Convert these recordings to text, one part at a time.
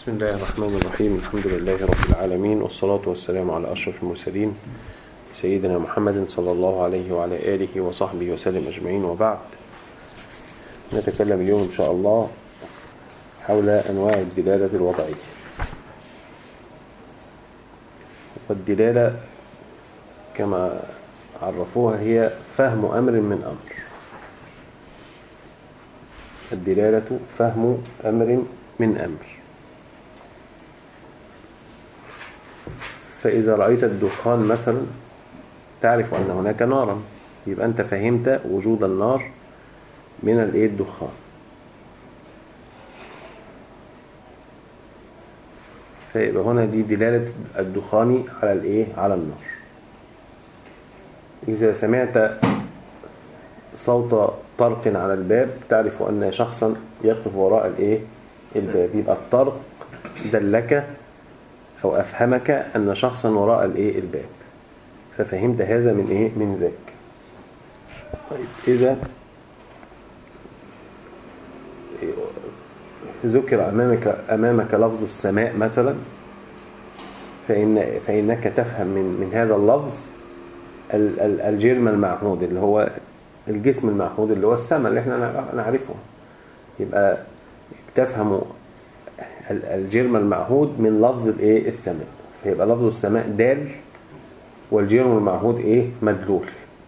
بسم الله الرحمن الرحيم الحمد لله رب العالمين والصلاة والسلام على أشرف المرسلين سيدنا محمد صلى الله عليه وعلى آله وصحبه وسلم أجمعين وبعد نتكلم اليوم إن شاء الله حول أنواع الدلالة الوضعية والدلالة كما عرفوها هي فهم أمر من أمر الدلالة فهم أمر من أمر فإذا رأيت الدخان مثلا تعرف أن هناك نارا يبقى أنت فهمت وجود النار من الإيه الدخان فيبقى هنا دي دلالة الدخان على الإيه على النار إذا سمعت صوت طرق على الباب تعرف أن شخصا يقف وراء الإيه الباب يبقى الطرق دلك أو أفهمك أن شخصا وراء الإيه الباب ففهمت هذا من إيه من ذاك طيب إذا ذكر أمامك أمامك لفظ السماء مثلا فإن فإنك تفهم من من هذا اللفظ الجرم المعهود اللي هو الجسم المعهود اللي هو السماء اللي احنا نعرفه يبقى تفهم الجرم المعهود من لفظ الايه السماء فيبقى لفظ السماء دال والجرم المعهود ايه مدلول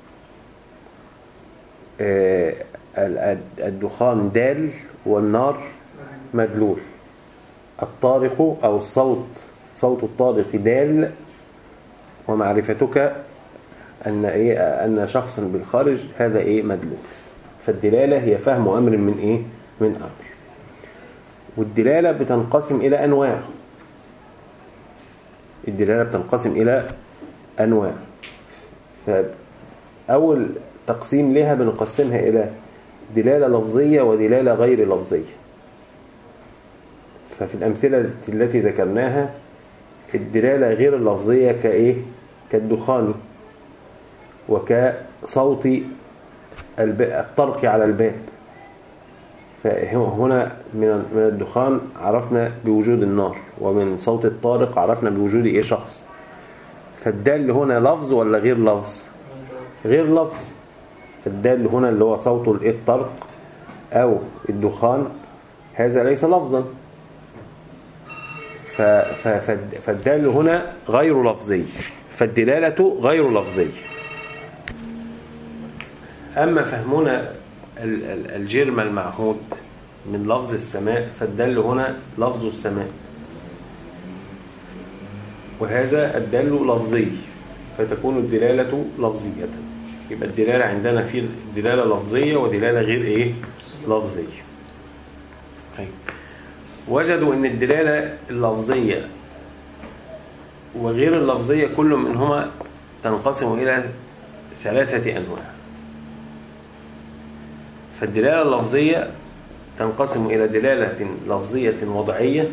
آه الدخان دال والنار مدلول الطارق او الصوت صوت الطارق دال ومعرفتك ان ايه ان شخصا بالخارج هذا ايه مدلول فالدلاله هي فهم امر من ايه من امر والدلالة بتنقسم إلى أنواع الدلالة بتنقسم إلى أنواع فأول تقسيم لها بنقسمها إلى دلالة لفظية ودلالة غير لفظية ففي الأمثلة التي ذكرناها الدلالة غير اللفظية كإيه كالدخان وكصوت الطرق على الباب فهنا من من الدخان عرفنا بوجود النار ومن صوت الطارق عرفنا بوجود ايه شخص فالدال هنا لفظ ولا غير لفظ غير لفظ الدال هنا اللي هو صوت الايه الطرق او الدخان هذا ليس لفظا فالدال هنا غير لفظي فالدلالة غير لفظية أما فهمنا الجرم المعهود من لفظ السماء فالدل هنا لفظ السماء وهذا الدل لفظي فتكون الدلالة لفظية يبقى الدلالة عندنا في دلالة لفظية ودلالة غير ايه لفظية طيب وجدوا ان الدلالة اللفظية وغير اللفظية كل منهما تنقسم إلى ثلاثة أنواع فالدلالة اللفظية تنقسم إلى دلالة لفظية وضعية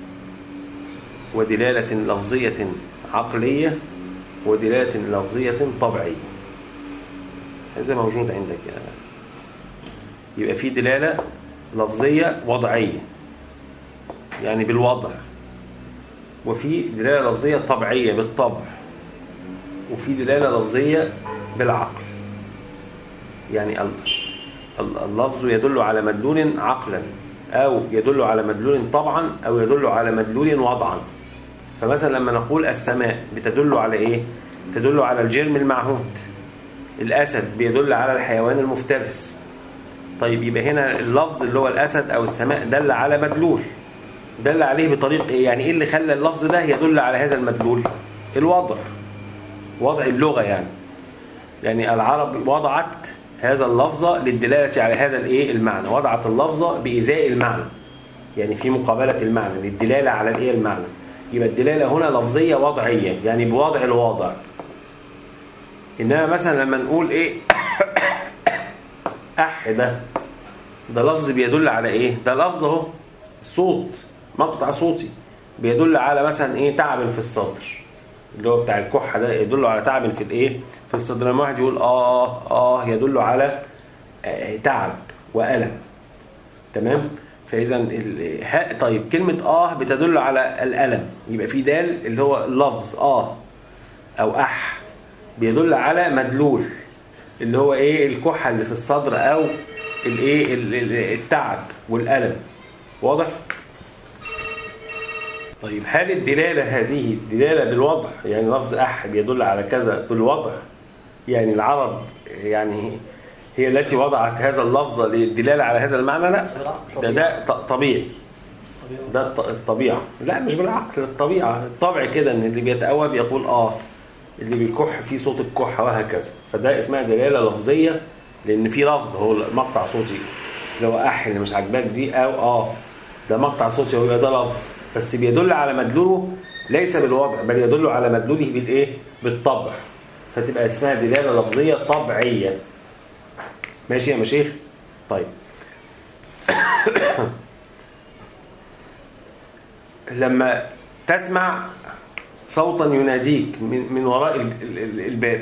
ودلالة لفظية عقلية ودلالة لفظية طبيعية هذا موجود عندك يعني. يبقى في دلالة لفظية وضعية يعني بالوضع وفي دلالة لفظية طبيعية بالطبع وفي دلالة لفظية بالعقل يعني اللفظ يدل على مدلول عقلا أو يدل على مدلول طبعا أو يدل على مدلول وضعا فمثلا لما نقول السماء بتدل على إيه؟ تدل على الجرم المعهود الأسد بيدل على الحيوان المفترس طيب يبقى هنا اللفظ اللي هو الأسد أو السماء دل على مدلول دل عليه بطريق إيه؟ يعني إيه اللي خلى اللفظ ده يدل على هذا المدلول؟ الوضع وضع اللغة يعني يعني العرب وضعت هذا اللفظ للدلالة على هذا الايه المعنى وضعت اللفظ بإزاء المعنى يعني في مقابلة المعنى للدلالة على الايه المعنى يبقى الدلالة هنا لفظية وضعية يعني بوضع الواضع إنما مثلا لما نقول ايه أح ده ده لفظ بيدل على ايه ده لفظ اهو صوت مقطع صوتي بيدل على مثلا ايه تعب في الصدر اللي هو بتاع الكحة ده يدل على تعب في الايه في الصدر لما واحد يقول اه اه يدل على آه تعب وألم تمام فاذا ال- ها طيب كلمه اه بتدل على الالم يبقى في دال اللي هو اللفظ اه او اح بيدل على مدلول اللي هو ايه الكحه اللي في الصدر او الايه ال- ال- التعب والالم واضح طيب هل الدلاله هذه دلاله بالوضع يعني لفظ اح بيدل على كذا بالوضع يعني العرب يعني هي التي وضعت هذا اللفظ للدلاله على هذا المعنى لا ده ده ط- طبيعي ده الط- الطبيعة لا مش بالعقل الطبيعة الطبع كده ان اللي بيتقوى بيقول اه اللي بيكح فيه صوت الكحة وهكذا فده اسمها دلالة لفظية لان في لفظ هو مقطع صوتي اللي هو اح اللي مش عاجباك دي او اه ده مقطع صوتي هو يبقى ده لفظ بس بيدل على مدلوله ليس بالوضع بل يدل على مدلوله بالايه بالطبع فتبقى اسمها دلالة لفظية طبيعية ماشي يا مشيخ طيب لما تسمع صوتا يناديك من, من وراء ال- ال- الباب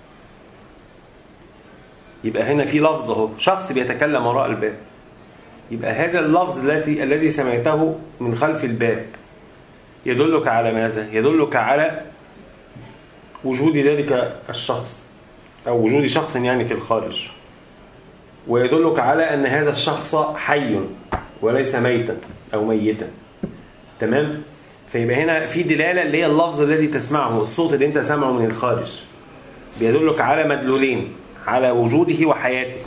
يبقى هنا في لفظ اهو شخص بيتكلم وراء الباب يبقى هذا اللفظ الذي الذي سمعته من خلف الباب يدلك على ماذا يدلك على وجود ذلك الشخص او وجود شخص يعني في الخارج ويدلك على ان هذا الشخص حي وليس ميتا او ميتا تمام فيبقى هنا في دلاله اللي هي اللفظ الذي تسمعه الصوت اللي انت سامعه من الخارج بيدلك على مدلولين على وجوده وحياته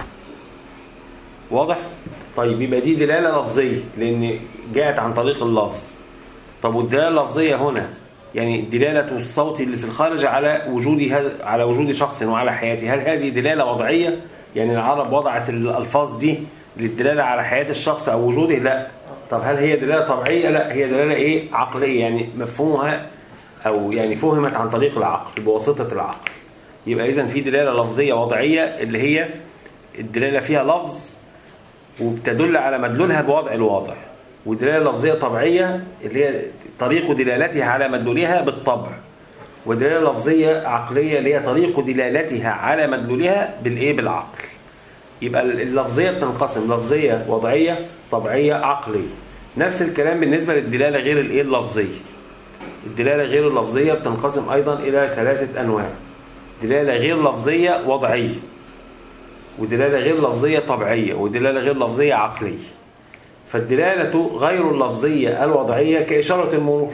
واضح طيب يبقى دي دلاله لفظيه لان جاءت عن طريق اللفظ طب والدلاله اللفظيه هنا يعني دلاله الصوت اللي في الخارج على وجود هذا على وجود شخص وعلى حياته هل هذه دلاله وضعيه يعني العرب وضعت الالفاظ دي للدلاله على حياه الشخص او وجوده لا طب هل هي دلاله طبيعيه لا هي دلاله ايه عقليه يعني مفهومها او يعني فهمت عن طريق العقل بواسطه العقل يبقى اذا في دلاله لفظيه وضعيه اللي هي الدلاله فيها لفظ وبتدل على مدلولها بوضع الواضع ودلاله لفظيه طبيعيه اللي هي طريق دلالتها على مدلولها بالطبع ودلاله لفظيه عقليه اللي هي طريق دلالتها على مدلولها بالايه بالعقل يبقى اللفظيه بتنقسم لفظيه وضعيه طبيعيه عقليه نفس الكلام بالنسبه للدلاله غير الايه اللفظيه الدلاله غير اللفظيه بتنقسم ايضا الى ثلاثه انواع دلاله غير لفظيه وضعيه ودلاله غير لفظيه طبيعيه ودلاله غير لفظيه عقليه فالدلاله غير اللفظيه الوضعيه كاشاره المرور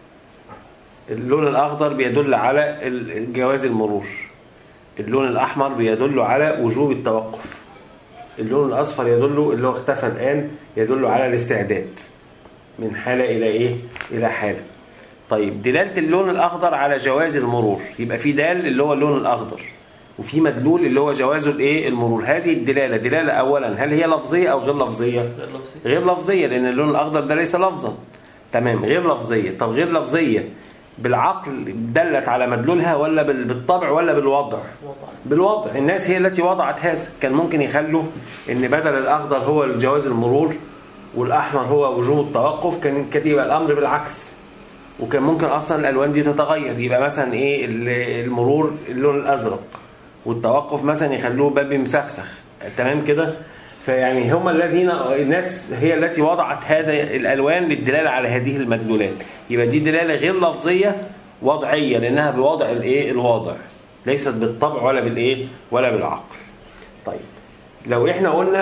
اللون الاخضر بيدل على ال- جواز المرور اللون الاحمر بيدل على وجوب التوقف اللون الاصفر يدل اللي هو اختفى الان يدل على الاستعداد من حاله الى ايه الى حاله طيب دلاله اللون الاخضر على جواز المرور يبقى في دال اللي هو اللون الاخضر وفي مدلول اللي هو جواز الايه المرور هذه الدلاله دلاله اولا هل هي لفظيه او غير لفظيه غير لفظيه لان اللون الاخضر ده ليس لفظا تمام غير لفظيه طب غير لفظيه بالعقل دلت على مدلولها ولا بال- بالطبع ولا بالوضع بالوضع الناس هي التي وضعت هذا كان ممكن يخلوا ان بدل الاخضر هو جواز المرور والاحمر هو وجوب التوقف كان كان يبقى الامر بالعكس وكان ممكن اصلا الالوان دي تتغير يبقى مثلا ايه ال- المرور اللون الازرق والتوقف مثلا يخلوه باب مسخسخ تمام كده فيعني هم الذين الناس هي التي وضعت هذا الالوان للدلاله على هذه المدلولات يبقى دي دلاله غير لفظيه وضعيه لانها بوضع الايه الواضع ليست بالطبع ولا بالايه ولا بالعقل طيب لو احنا قلنا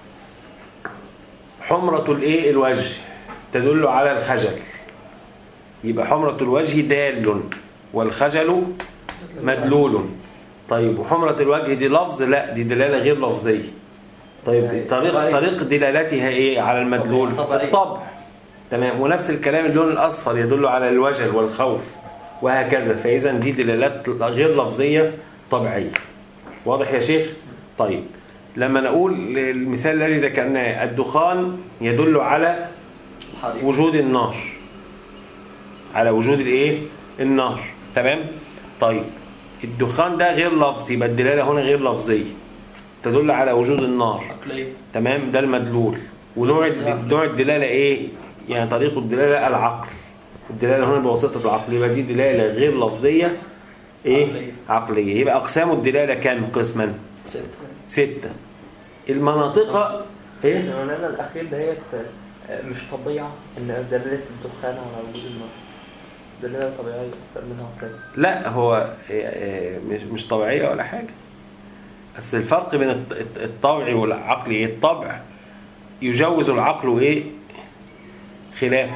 حمرة الايه الوجه تدل على الخجل يبقى حمرة الوجه دال والخجل مدلول طيب وحمرة الوجه دي لفظ لا دي دلالة غير لفظية طيب طريق طريق دلالتها ايه على المدلول طبيعي. الطبع تمام ونفس الكلام اللون الاصفر يدل على الوجل والخوف وهكذا فاذا دي دلالات غير لفظيه طبيعيه واضح يا شيخ طيب لما نقول المثال الذي ذكرناه الدخان يدل على الحريق وجود النار على وجود الايه النار تمام طيب الدخان ده غير لفظي يبقى الدلاله هنا غير لفظيه تدل على وجود النار عقلية تمام ده المدلول ونوع الد- نوع الدلاله ايه يعني طريق الدلاله العقل الدلاله هنا بواسطه العقل يبقى دي دلاله غير لفظيه ايه عقلية. عقليه يبقى اقسام الدلاله كام قسما ستة ستة المناطق ايه السمنانة الأخير دهيت آه، مش طبيعة إن دلالة الدخان على وجود النار دلالة طبيعية أكتر منها عقلية لا هو آه، آه، مش مش طبيعية ولا حاجة بس الفرق بين الط- الط- الطبعي والعقلي ايه الطبع يجوز العقل ايه خلافه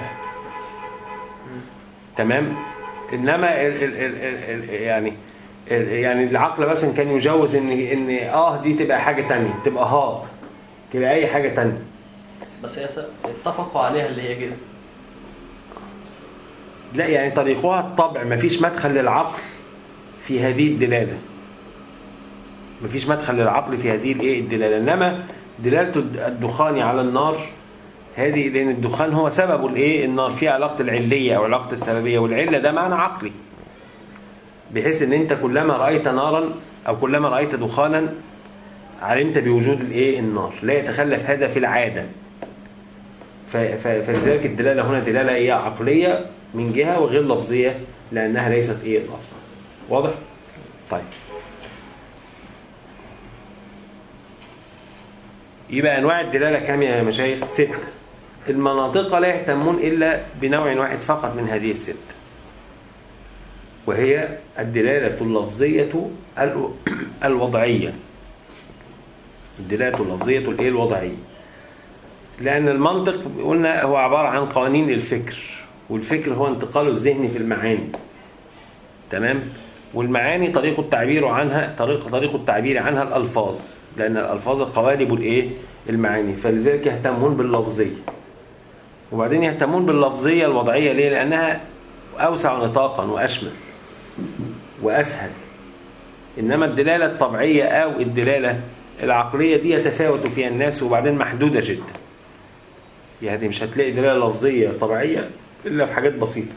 تمام انما ال ال ال ال ال يعني ال يعني العقل مثلا كان يجوز ان ان اه دي تبقى حاجة تانية تبقى ها تبقى اي حاجة تانية بس هي س- اتفقوا عليها اللي هي كده لا يعني طريقها الطبع مفيش مدخل للعقل في هذه الدلالة مفيش مدخل للعقل في هذه الايه الدلالة انما دلالة الدخان على النار هذه لان الدخان هو سبب الايه النار في علاقة العلية او علاقة السببية والعلة ده معنى عقلي بحيث ان انت كلما رأيت نارا او كلما رأيت دخانا علمت بوجود الايه النار لا يتخلف هذا في العادة ف- ف- فلذلك الدلالة هنا دلالة ايه عقلية من جهة وغير لفظية لأنها ليست ايه لفظا واضح؟ طيب يبقى أنواع الدلالة كام يا مشايخ؟ ستة المناطق لا يهتمون إلا بنوع واحد فقط من هذه الستة وهي الدلالة اللفظية ال- الوضعية الدلالة اللفظية الايه الوضعية لأن المنطق قلنا هو عبارة عن قوانين الفكر والفكر هو انتقاله الذهني في المعاني تمام والمعاني طريق التعبير عنها طريق طريق التعبير عنها الألفاظ لأن الألفاظ قوالب الإيه المعاني فلذلك يهتمون باللفظية وبعدين يهتمون باللفظية الوضعية ليه لأنها أوسع نطاقا وأشمل وأسهل إنما الدلالة الطبيعية أو الدلالة العقلية دي يتفاوت فيها الناس وبعدين محدودة جدا يعني مش هتلاقي دلالة لفظية طبيعية إلا في حاجات بسيطة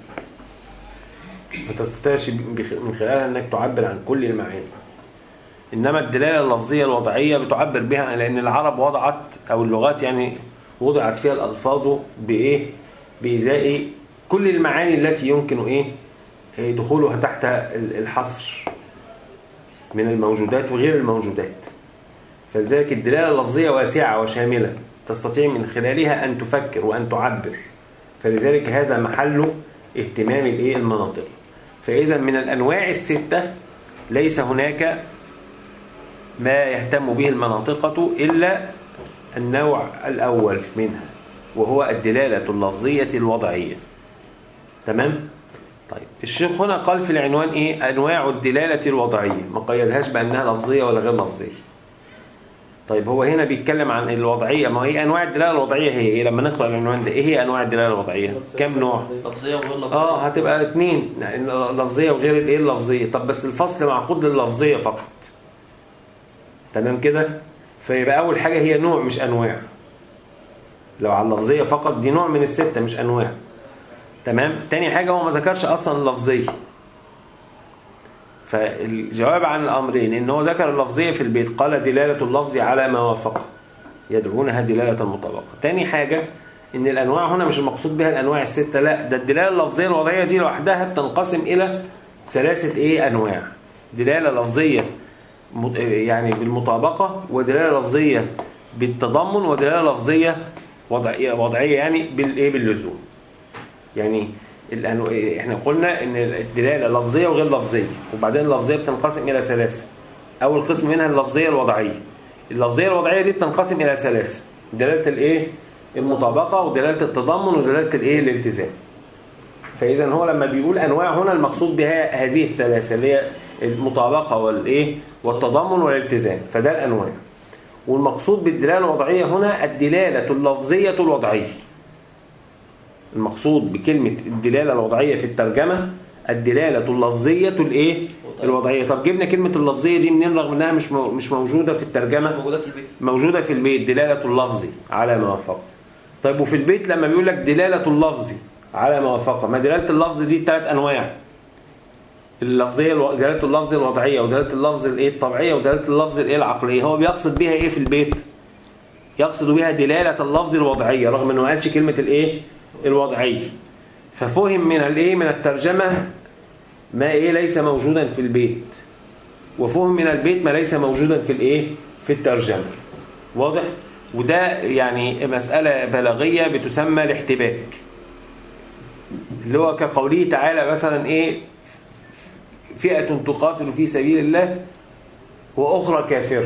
ما تستطيعش بخ- من خلالها أنك تعبر عن كل المعاني إنما الدلالة اللفظية الوضعية بتعبر بها لأن العرب وضعت أو اللغات يعني وضعت فيها الألفاظ بإيه بإزاء كل المعاني التي يمكن إيه إيه دخولها تحت ال- الحصر من الموجودات وغير الموجودات فلذلك الدلالة اللفظية واسعة وشاملة تستطيع من خلالها أن تفكر وأن تعبر فلذلك هذا محل اهتمام الإيه المناطق فإذا من الأنواع الستة ليس هناك ما يهتم به المناطقة إلا النوع الأول منها وهو الدلالة اللفظية الوضعية تمام؟ طيب الشيخ هنا قال في العنوان إيه؟ أنواع الدلالة الوضعية ما قيدهاش بأنها لفظية ولا غير لفظية طيب هو هنا بيتكلم عن الوضعية ما هي أنواع الدلالة الوضعية هي إيه لما نقرأ العنوان ده إيه هي أنواع الدلالة الوضعية كم نوع لفظيه وغير لفظيه اه هتبقى اتنين لأن لفظية وغير الايه اللفظية طب بس الفصل معقود لللفظية فقط تمام كده فيبقى أول حاجة هي نوع مش أنواع لو على اللفظية فقط دي نوع من الستة مش أنواع تمام تاني حاجة هو ما ذكرش أصلا اللفظية فالجواب عن الأمرين إن هو ذكر اللفظية في البيت قال دلالة اللفظ على ما وافقه يدعونها دلالة المطابقة تاني حاجة إن الأنواع هنا مش المقصود بها الأنواع الستة لا ده الدلالة اللفظية الوضعية دي لوحدها بتنقسم إلى ثلاثة إيه أنواع دلالة لفظية مط- يعني بالمطابقة ودلالة لفظية بالتضمن ودلالة لفظية وضعية, وضعية يعني بالإيه باللزوم يعني الأنو... احنا قلنا ان الدلاله لفظيه وغير لفظيه وبعدين اللفظيه بتنقسم الى ثلاثه اول قسم منها اللفظيه الوضعيه اللفظيه الوضعيه دي بتنقسم الى ثلاثه دلاله الايه المطابقه ودلاله التضمن ودلاله الايه الالتزام فاذا هو لما بيقول انواع هنا المقصود بها هذه الثلاثه اللي هي المطابقه والايه والتضمن والالتزام فده الانواع والمقصود بالدلاله الوضعيه هنا الدلاله اللفظيه الوضعيه المقصود بكلمة الدلالة الوضعية في الترجمة الدلالة اللفظية الايه الوضعية طب جبنا كلمة اللفظية دي منين رغم انها مش مو- مش موجودة في الترجمة موجوده في البيت موجودة في البيت دلالة اللفظ على ما وافق طيب وفي البيت لما بيقول لك دلالة اللفظ على ما وافق ما دلالة اللفظ دي ثلاث انواع اللفظية الو... دلالة اللفظ الوضعية ودلالة اللفظ الايه الطبيعية ودلالة اللفظ الايه العقلية هو بيقصد بيها ايه في البيت يقصد بها دلالة اللفظ الوضعية رغم انه ما قالش كلمة الايه الوضعية ففهم من الايه من الترجمة ما ايه ليس موجودا في البيت وفهم من البيت ما ليس موجودا في الايه في الترجمة واضح وده يعني مسألة بلاغية بتسمى الاحتباك اللي هو كقوله تعالى مثلا ايه فئة تقاتل في سبيل الله وأخرى كافرة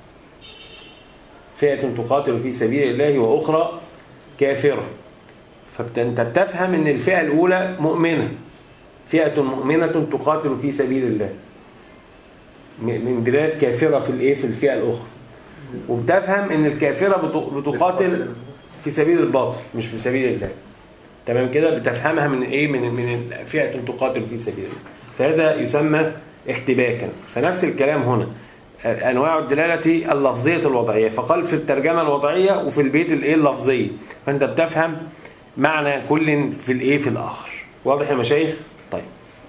فئة تقاتل في سبيل الله وأخرى كافرة فأنت بتفهم أن الفئة الأولى مؤمنة فئة مؤمنة تقاتل في سبيل الله من بلاد كافرة في الايه في الفئة الأخرى وبتفهم أن الكافرة بتقاتل في سبيل الباطل مش في سبيل الله تمام كده بتفهمها من ايه من من فئة تقاتل في سبيل الله فهذا يسمى احتباكا فنفس الكلام هنا انواع الدلاله اللفظيه الوضعيه فقال في الترجمه الوضعيه وفي البيت الايه اللفظيه فانت بتفهم معنى كل في الايه في الاخر واضح يا مشايخ طيب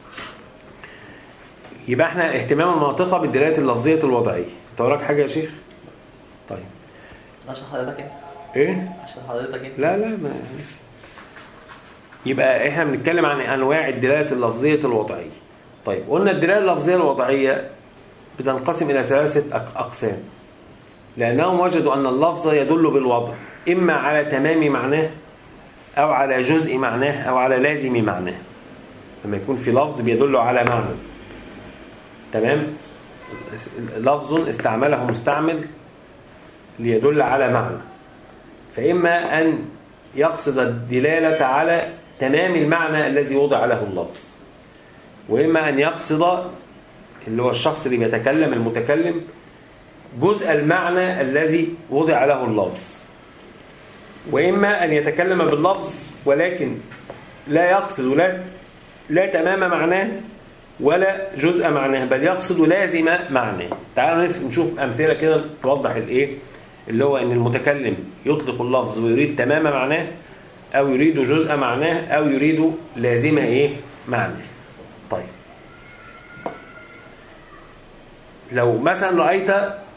يبقى احنا اهتمام المنطقه بالدلالات اللفظيه الوضعيه انت وراك حاجه يا شيخ طيب عشان حضرتك انت ايه عشان حضرتك انت لا لا ما لسه يبقى احنا بنتكلم عن انواع الدلاله اللفظيه الوضعيه طيب قلنا الدلاله اللفظيه الوضعيه بتنقسم إلى ثلاثة أقسام لأنهم وجدوا أن اللفظ يدل بالوضع إما على تمام معناه أو على جزء معناه أو على لازم معناه لما يكون في لفظ بيدل على معنى تمام لفظ استعمله مستعمل ليدل على معنى فإما أن يقصد الدلالة على تمام المعنى الذي وضع له اللفظ وإما أن يقصد اللي هو الشخص اللي بيتكلم المتكلم جزء المعنى الذي وضع له اللفظ وإما أن يتكلم باللفظ ولكن لا يقصد لا لا تمام معناه ولا جزء معناه بل يقصد لازم معناه تعالوا نشوف أمثلة كده توضح الإيه اللي هو أن المتكلم يطلق اللفظ ويريد تمام معناه أو يريد جزء معناه أو يريد لازم إيه معناه طيب لو مثلا رأيت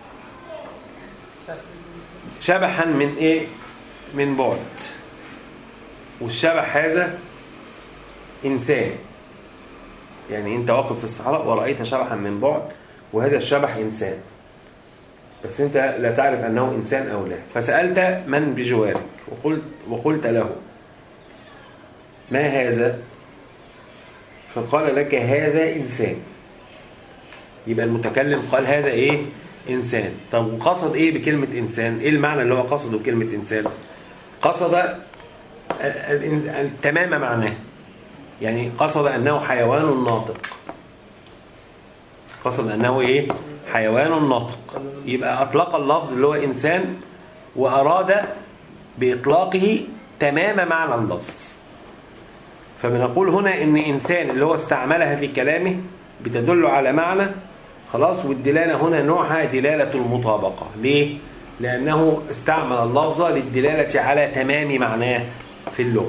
شبحا من ايه من بعد والشبح هذا انسان يعني انت واقف في الصحراء ورأيت شبحا من بعد وهذا الشبح انسان بس انت لا تعرف انه انسان او لا فسألت من بجوارك وقلت وقلت له ما هذا فقال لك هذا انسان يبقى المتكلم قال هذا ايه انسان طب وقصد ايه بكلمة انسان ايه المعنى اللي هو قصده بكلمة انسان قصد تمام معناه يعني قصد انه حيوان ناطق قصد انه ايه حيوان ناطق يبقى اطلق اللفظ اللي هو انسان واراد باطلاقه تمام معنى اللفظ فبنقول هنا ان انسان اللي هو استعملها في كلامه بتدل على معنى خلاص والدلالة هنا نوعها دلالة المطابقة ليه؟ لأنه استعمل اللفظ للدلالة على تمام معناه في اللغة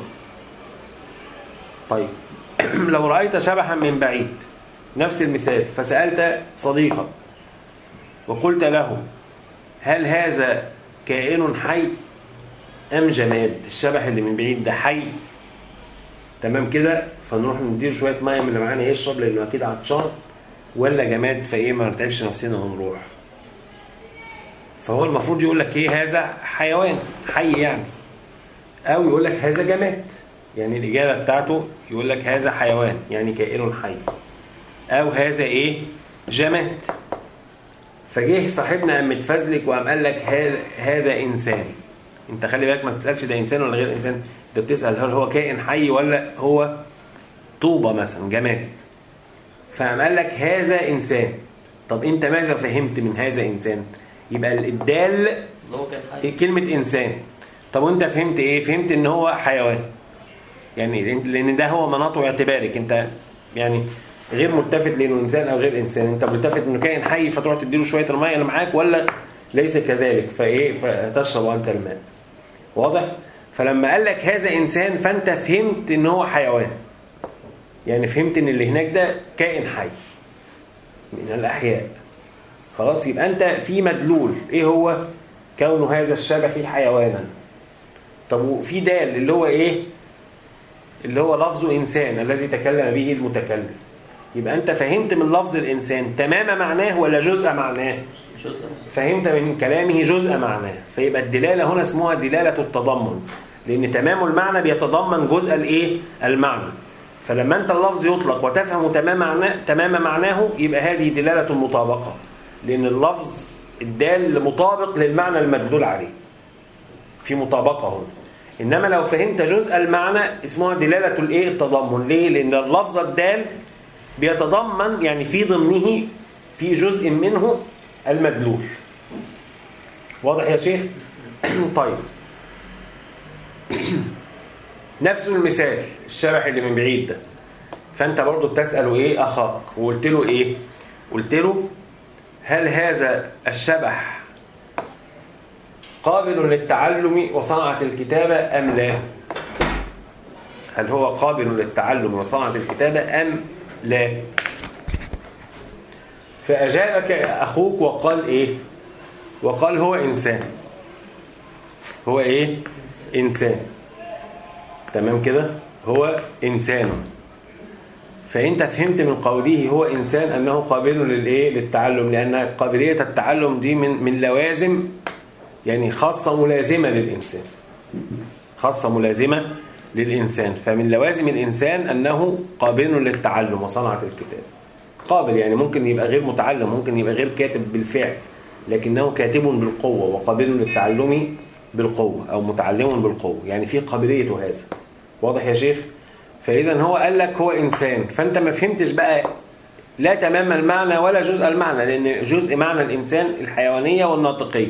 طيب لو رأيت شبحا من بعيد نفس المثال فسألت صديقا وقلت له هل هذا كائن حي أم جماد الشبح اللي من بعيد ده حي تمام كده فنروح نديله شوية مية من اللي معانا يشرب لأنه أكيد عطشان ولا جماد فايه ما نتعبش نفسنا ونروح فهو المفروض يقول لك ايه هذا حيوان حي يعني او يقول لك هذا جماد يعني الاجابه بتاعته يقول لك هذا حيوان يعني كائن حي او هذا ايه جماد فجه صاحبنا قام متفزلك وقام قال لك هذا هذا انسان انت خلي بالك ما تسالش ده انسان ولا غير انسان انت بتسال هل هو كائن حي ولا هو طوبه مثلا جماد فقام قال لك هذا إنسان طب أنت ماذا فهمت من هذا إنسان يبقى الدال اللي هو كان حي كلمة إنسان طب وأنت فهمت إيه فهمت إن هو حيوان يعني لأن ده هو مناط اعتبارك أنت يعني غير ملتفت لانه انسان او غير انسان انت ملتفت انه كائن حي فتروح تديله شويه الميه اللي معاك ولا ليس كذلك فايه فتشرب انت الماء واضح فلما قال لك هذا انسان فانت فهمت ان هو حيوان يعني فهمت ان اللي هناك ده كائن حي من الاحياء خلاص يبقى انت في مدلول ايه هو كون هذا الشبح حيوانا طب وفي دال اللي هو ايه اللي هو لفظ انسان الذي تكلم به المتكلم يبقى انت فهمت من لفظ الانسان تمام معناه ولا جزء معناه جزء فهمت من كلامه جزء معناه فيبقى الدلالة هنا اسمها دلالة التضمن لأن تمام المعنى بيتضمن جزء الإيه؟ المعنى فلما أنت اللفظ يطلق وتفهم تمام معناه, تمام معناه يبقى هذه دلالة المطابقة لأن اللفظ الدال مطابق للمعنى المدلول عليه في مطابقة هنا إنما لو فهمت جزء المعنى اسمها دلالة الإيه؟ التضمن ليه؟ لأن اللفظ الدال بيتضمن يعني في ضمنه في جزء منه المدلول واضح يا شيخ طيب نفس المثال الشبح اللي من بعيد ده فانت برضو بتسأله ايه اخاك وقلت له ايه قلت له هل هذا الشبح قابل للتعلم وصنعة الكتابة أم لا هل هو قابل للتعلم وصنعة الكتابة أم لا فأجابك أخوك وقال إيه وقال هو إنسان هو إيه إنسان تمام كده هو إنسان فأنت فهمت من قوله هو إنسان أنه قابل للإيه للتعلم لأن قابلية التعلم دي من من لوازم يعني خاصة ملازمة للإنسان خاصة ملازمة للإنسان فمن لوازم الإنسان أنه قابل للتعلم وصنعة الكتاب قابل يعني ممكن يبقى غير متعلم ممكن يبقى غير كاتب بالفعل لكنه كاتب بالقوة وقابل للتعلم بالقوة أو متعلم بالقوة يعني في قابلية هذا واضح يا شيخ فإذا هو قال لك هو إنسان فأنت ما فهمتش بقى لا تمام المعنى ولا جزء المعنى لأن جزء معنى الإنسان الحيوانية والناطقية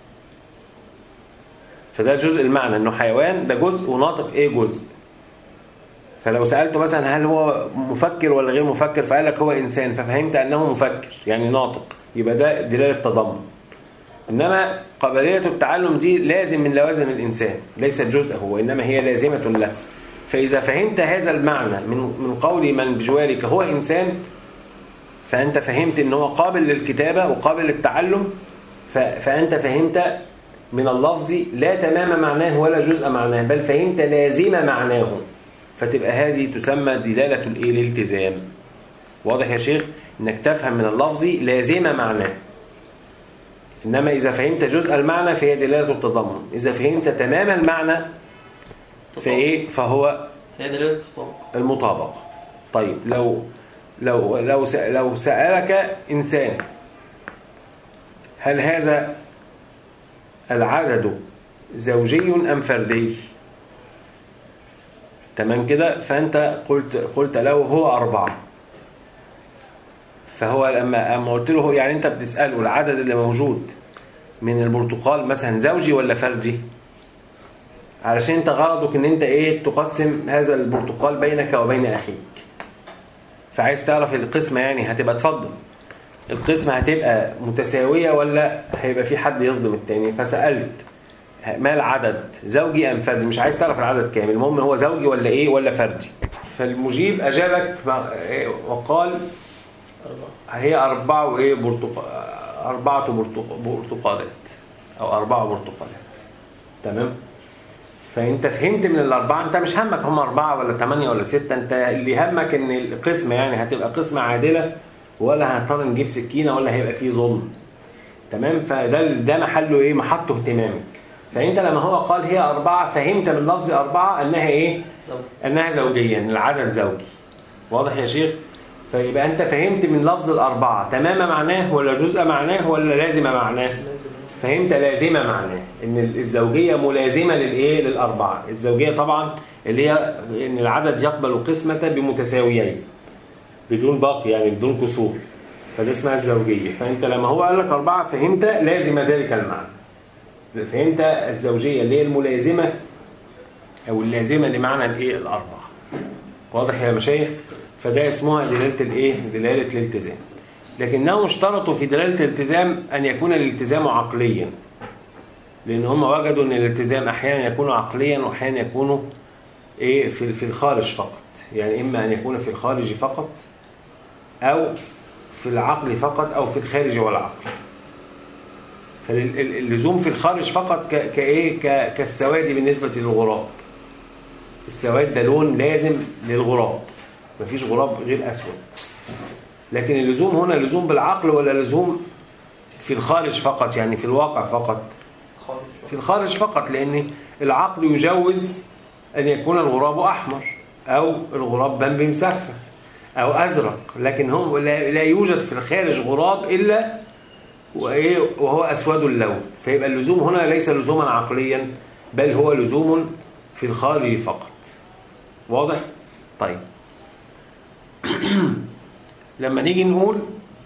فده جزء المعنى انه حيوان ده جزء وناطق ايه جزء فلو سألته مثلا هل هو مفكر ولا غير مفكر فقال لك هو إنسان ففهمت أنه مفكر يعني ناطق يبقى ده دلالة تضمن إنما قابلية التعلم دي لازم من لوازم الإنسان ليست جزءه وإنما هي لازمة له فإذا فهمت هذا المعنى من من قول من بجوارك هو إنسان فأنت فهمت أنه قابل للكتابة وقابل للتعلم فأنت فهمت من اللفظ لا تمام معناه ولا جزء معناه بل فهمت لازم معناه فتبقى هذه تسمى دلالة الايه الالتزام واضح يا شيخ انك تفهم من اللفظ لازم معناه انما اذا فهمت جزء المعنى فهي دلالة التضمن اذا فهمت تمام المعنى فايه فهو هي دلالة التطابق المطابقة طيب لو لو لو لو سألك إنسان هل هذا العدد زوجي أم فردي تمام كده فأنت قلت قلت له هو أربعة فهو لما أما قلت له يعني أنت بتسأله العدد اللي موجود من البرتقال مثلا زوجي ولا فردي علشان انت غرضك ان انت ايه تقسم هذا البرتقال بينك وبين اخيك فعايز تعرف القسمة يعني هتبقى تفضل القسمة هتبقى متساوية ولا هيبقى في حد يظلم التاني فسألت ما العدد زوجي أم فردي مش عايز تعرف العدد كامل المهم هو زوجي ولا إيه ولا فردي فالمجيب أجابك وقال هي أربعة وإيه برتق... أربعة برتق... برتقالات أو أربعة برتقالات تمام فأنت فهمت من الأربعة أنت مش همك هم أربعة ولا ثمانية ولا ستة أنت اللي همك إن القسمة يعني هتبقى قسمة عادلة ولا هنضطر نجيب سكينة ولا هيبقى فيه ظلم تمام فده ده محله إيه محطه اهتمامك فأنت لما هو قال هي أربعة فهمت من لفظ أربعة أنها إيه زوج أنها زوجية إن العدد زوجي واضح يا شيخ فيبقى أنت فهمت من لفظ الأربعة تمام معناه ولا جزء معناه ولا لازم معناه لازم فهمت لازمة معناه ان الزوجية ملازمة للايه للأربعة الزوجية طبعا اللي هي ان العدد يقبل قسمة بمتساويين بدون باقي يعني بدون كسور فده اسمها الزوجية فانت لما هو قال لك أربعة فهمت لازم ذلك المعنى فهمت الزوجية اللي هي الملازمة أو اللازمة لمعنى الايه الأربعة واضح يا مشايخ فده اسمها دلالة الايه دلالة الالتزام لكنهم اشترطوا في دلالة الالتزام أن يكون الالتزام عقليا لأن هم وجدوا أن الالتزام أحيانا يكون عقليا وأحيانا يكون إيه في في الخارج فقط يعني إما أن يكون في الخارج فقط أو في العقل فقط أو في الخارج والعقل فاللزوم في الخارج فقط ك- كإيه ك- كالسواد بالنسبة للغراب السواد ده لون لازم للغراب مفيش غراب غير أسود لكن اللزوم هنا لزوم بالعقل ولا لزوم في الخارج فقط يعني في الواقع فقط خالص في الخارج فقط لأن العقل يجوز أن يكون الغراب أحمر أو الغراب بمبي مسخسخ أو أزرق لكن هم لا, لا يوجد في الخارج غراب إلا وإيه وهو أسود اللون فيبقى اللزوم هنا ليس لزوما عقليا بل هو لزوم في الخارج فقط واضح؟ طيب لما نيجي نقول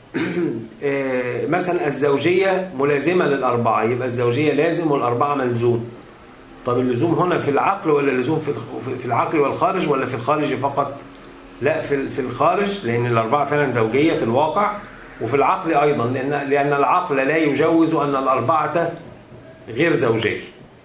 آه، مثلا الزوجية ملازمة للأربعة يبقى الزوجية لازم والأربعة ملزوم طب اللزوم هنا في العقل ولا اللزوم في الخ- في العقل والخارج ولا في الخارج فقط لا في في الخارج لأن الأربعة فعلا زوجية في الواقع وفي العقل أيضا لأن لأن العقل لا يجوز أن الأربعة غير زوجية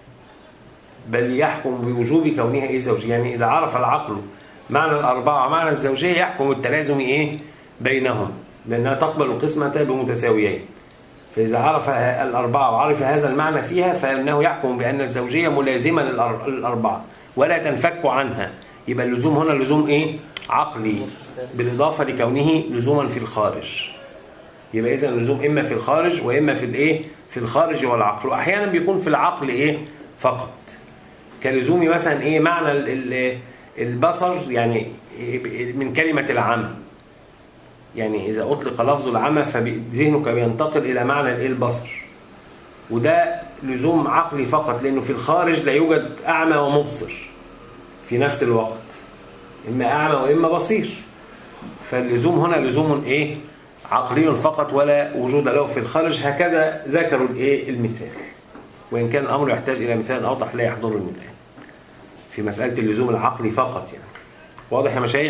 بل يحكم بوجوب كونها إيه زوجية يعني إذا عرف العقل معنى الأربعة ومعنى الزوجية يحكم التلازم إيه بينهم لأنها تقبل القسمة بمتساويين فإذا عرف الأربعة وعرف هذا المعنى فيها فإنه يحكم بأن الزوجية ملازمة للأر- للأربعة ولا تنفك عنها يبقى اللزوم هنا لزوم إيه؟ عقلي بالإضافة لكونه لزوما في الخارج يبقى إذا اللزوم إما في الخارج وإما في الإيه؟ في الخارج والعقل وأحيانا بيكون في العقل إيه؟ فقط كلزوم مثلا إيه معنى ال- ال- البصر يعني إيه من كلمة العمى يعني إذا أطلق لفظ العمى فذهنك بينتقل إلى معنى الإيه البصر وده لزوم عقلي فقط لأنه في الخارج لا يوجد أعمى ومبصر في نفس الوقت إما أعمى وإما بصير فاللزوم هنا لزوم إيه عقلي فقط ولا وجود له في الخارج هكذا ذكروا الإيه المثال وإن كان الأمر يحتاج إلى مثال أوضح لا يحضرني الآن في مسألة اللزوم العقلي فقط يعني واضح يا مشايخ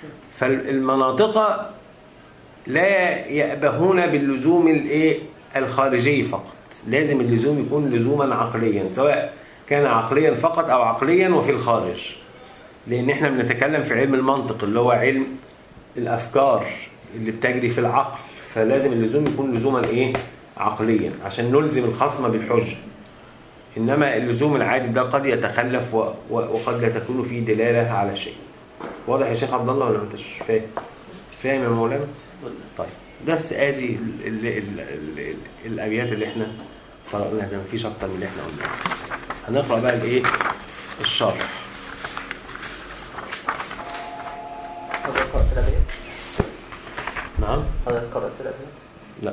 فالمناطق لا يأبهون باللزوم الايه الخارجي فقط لازم اللزوم يكون لزوما عقليا سواء كان عقليا فقط او عقليا وفي الخارج لان احنا بنتكلم في علم المنطق اللي هو علم الافكار اللي بتجري في العقل فلازم اللزوم يكون لزوما ايه عقليا عشان نلزم الخصم بالحجه انما اللزوم العادي ده قد يتخلف و- و- وقد لا تكون فيه دلاله على شيء واضح يا شيخ عبد الله ولا ما انتش فاهم فاهم يا مولانا طيب ده ادي ال- ال- ال- ال- ال- الابيات اللي احنا قرأناها ده مفيش اكتر من اللي احنا قلناه هنقرا بقى الايه الشرح حضرتك قرأت الأبيات؟ نعم حضرتك قرأت الأبيات؟ لا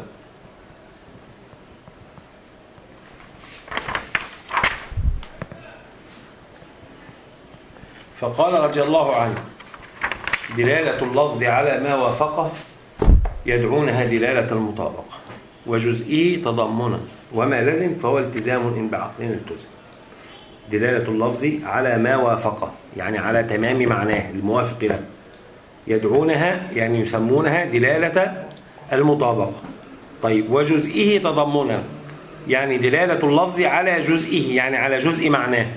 فقال رضي الله عنه دلالة اللفظ على ما وافقه يدعونها دلالة المطابقة وجزئه تضمنا وما لزم فهو التزام إن بعقل التزم دلالة اللفظ على ما وافقه يعني على تمام معناه الموافق له يدعونها يعني يسمونها دلالة المطابقة طيب وجزئه تضمنا يعني دلالة اللفظ على جزئه يعني على جزء معناه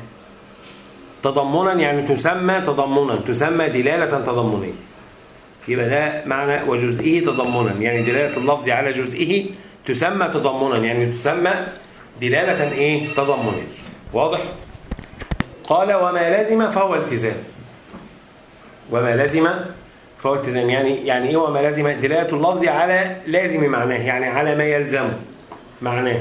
تضمنا يعني تسمى تضمنا تسمى دلالة تضمنية يبقى ده معنى وجزئه تضمنا يعني دلالة اللفظ على جزئه تسمى تضمنا يعني تسمى دلالة ايه تضمنية واضح قال وما لزم فهو التزام وما لزم فهو التزام يعني يعني ايه وما لزم دلالة اللفظ على لازم معناه يعني على ما يلزم معناه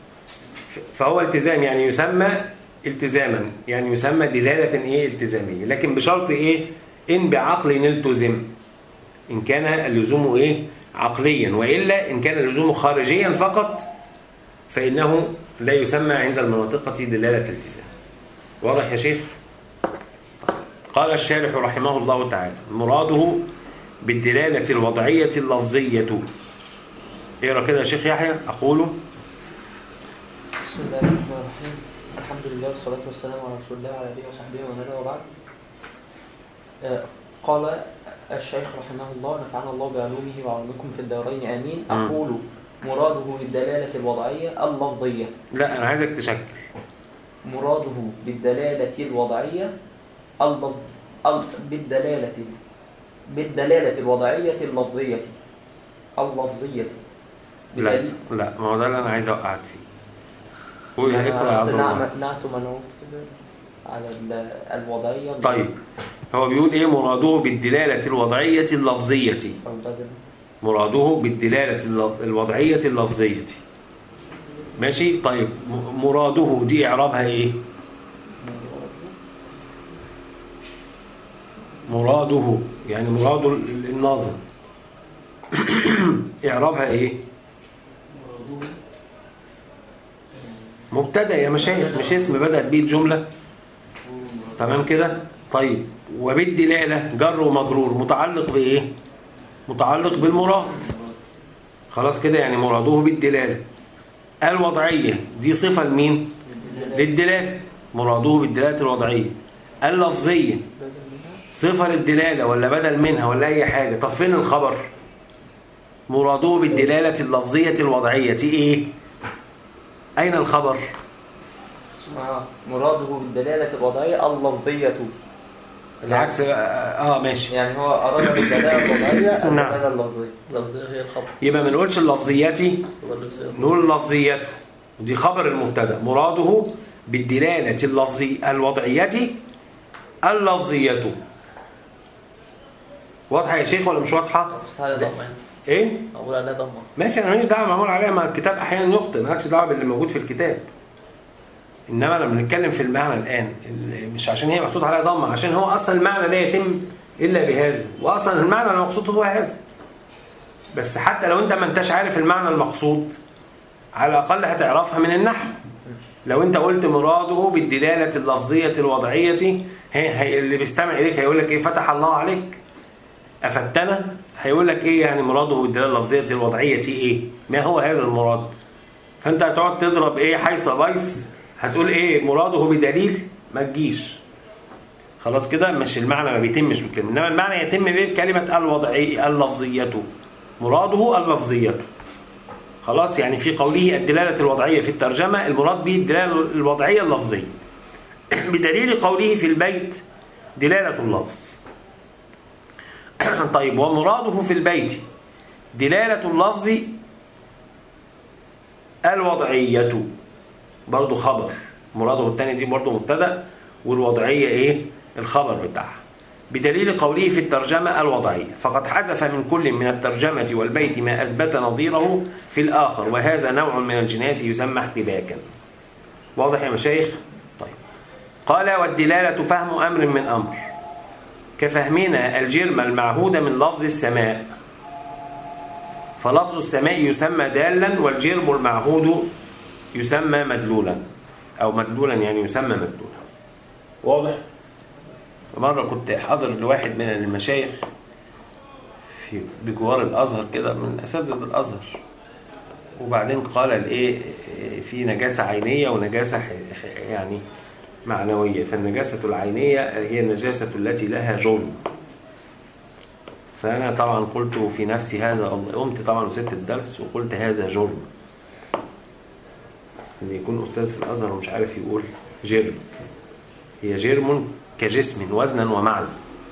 فهو التزام يعني يسمى التزاما يعني يسمى دلالة ايه التزامية لكن بشرط ايه ان بعقل التزم ان كان اللزوم ايه عقليا والا ان كان اللزوم خارجيا فقط فانه لا يسمى عند المناطقة دلالة التزام واضح يا شيخ قال الشارح رحمه الله تعالى مراده بالدلالة الوضعية اللفظية اقرا كده يا شيخ يحيى أقول بسم الله الرحمن الرحيم الحمد لله والصلاة والسلام على رسول الله وعلى آله وصحبه ومن والاه وبعد آه، قال الشيخ رحمه الله نفعنا الله بعلومه وعلومكم في الدارين آمين مم. أقول مراده بالدلالة الوضعية اللفظية لا أنا عايزك تشكل مراده بالدلالة الوضعية اللفظ ال- بالدلالة بالدلالة الوضعية اللفظية اللفظية لا بدليل- لا ما هو ده اللي أنا عايز أوقعك فيه قول يا اقرا يا عبد نعم الله نعت منوط كده على ال- الوضعية طيب هو بيقول إيه مراده بالدلالة الوضعية اللفظية أو ده ده. مراده بالدلالة الل- الوضعية اللفظية ماشي طيب م- مراده دي اعرابها ايه مراده يعني مراد ال- الناظم اعرابها ايه مبتدا يا مشايخ مش اسم بدات بيه الجمله تمام كده طيب وبالدلاله جر ومجرور متعلق بايه متعلق بالمراد خلاص كده يعني مراده بالدلاله الوضعيه دي صفه لمين للدلاله مراده بالدلاله الوضعيه اللفظيه صفه للدلاله ولا بدل منها ولا اي حاجه طب فين الخبر مراده بالدلاله اللفظيه الوضعيه ايه اين الخبر آه. مراده بالدلالة الوضعية اللفظية العكس اه ماشي يعني هو أراد بالدلالة الوضعية نعم. الدلالة اللفظية لفظية هي الخبر يبقى ما نقولش اللفظياتي هو اللفظية نقول لفظيته دي خبر المبتدا مراده بالدلاله اللفظي الوضعيه اللفظيه واضحه يا شيخ ولا مش واضحه على ضمة يعني ايه أقول عليها ضمة ماشي انا ماليش دعوه معمول عليها ما الكتاب احيانا يخطئ مالكش دعوه باللي موجود في الكتاب انما لما بنتكلم في المعنى الان ال- مش عشان هي محطوط عليها ضمه عشان هو اصلا المعنى لا يتم الا بهذا واصلا المعنى المقصود هو هذا بس حتى لو انت ما انتش عارف المعنى المقصود على الاقل هتعرفها من النحو لو انت قلت مراده بالدلاله اللفظيه الوضعيه هي هي اللي بيستمع اليك هيقول لك ايه فتح الله عليك أفتنا هيقول لك إيه يعني مراده بالدلالة اللفظية الوضعية إيه ما هو هذا المراد فأنت هتقعد تضرب إيه حيث بيس هتقول إيه مراده بدليل ما تجيش خلاص كده مش المعنى ما بيتمش بالكلمة إنما المعنى يتم به بكلمة الوضعية اللفظية مراده اللفظية خلاص يعني في قوله الدلالة الوضعية في الترجمة المراد به الدلالة الوضعية اللفظية بدليل قوله في البيت دلالة اللفظ طيب ومراده في البيت دلالة اللفظ الوضعية برضو خبر مراده الثاني دي برضو مبتدا والوضعية ايه الخبر بتاعها بدليل قوله في الترجمة الوضعية فقد حذف من كل من الترجمة والبيت ما أثبت نظيره في الآخر وهذا نوع من الجناس يسمى احتباكا واضح يا مشايخ طيب قال والدلالة فهم أمر من أمر كفهمنا الجرم المعهود من لفظ السماء فلفظ السماء يسمى دالا والجرم المعهود يسمى مدلولا أو مدلولا يعني يسمى مدلولا واضح مرة كنت حاضر لواحد من المشايخ في بجوار الأزهر كده من أساتذة الأزهر وبعدين قال الايه في نجاسة عينية ونجاسة ح- ح- يعني معنوية فالنجاسة العينية هي النجاسة التي لها جرم فأنا طبعا قلت في نفسي هذا قمت طبعا وسبت الدرس وقلت هذا جرم ان يكون أستاذ في الأزهر ومش عارف يقول جرم هي جرم كجسم وزنا ومعنى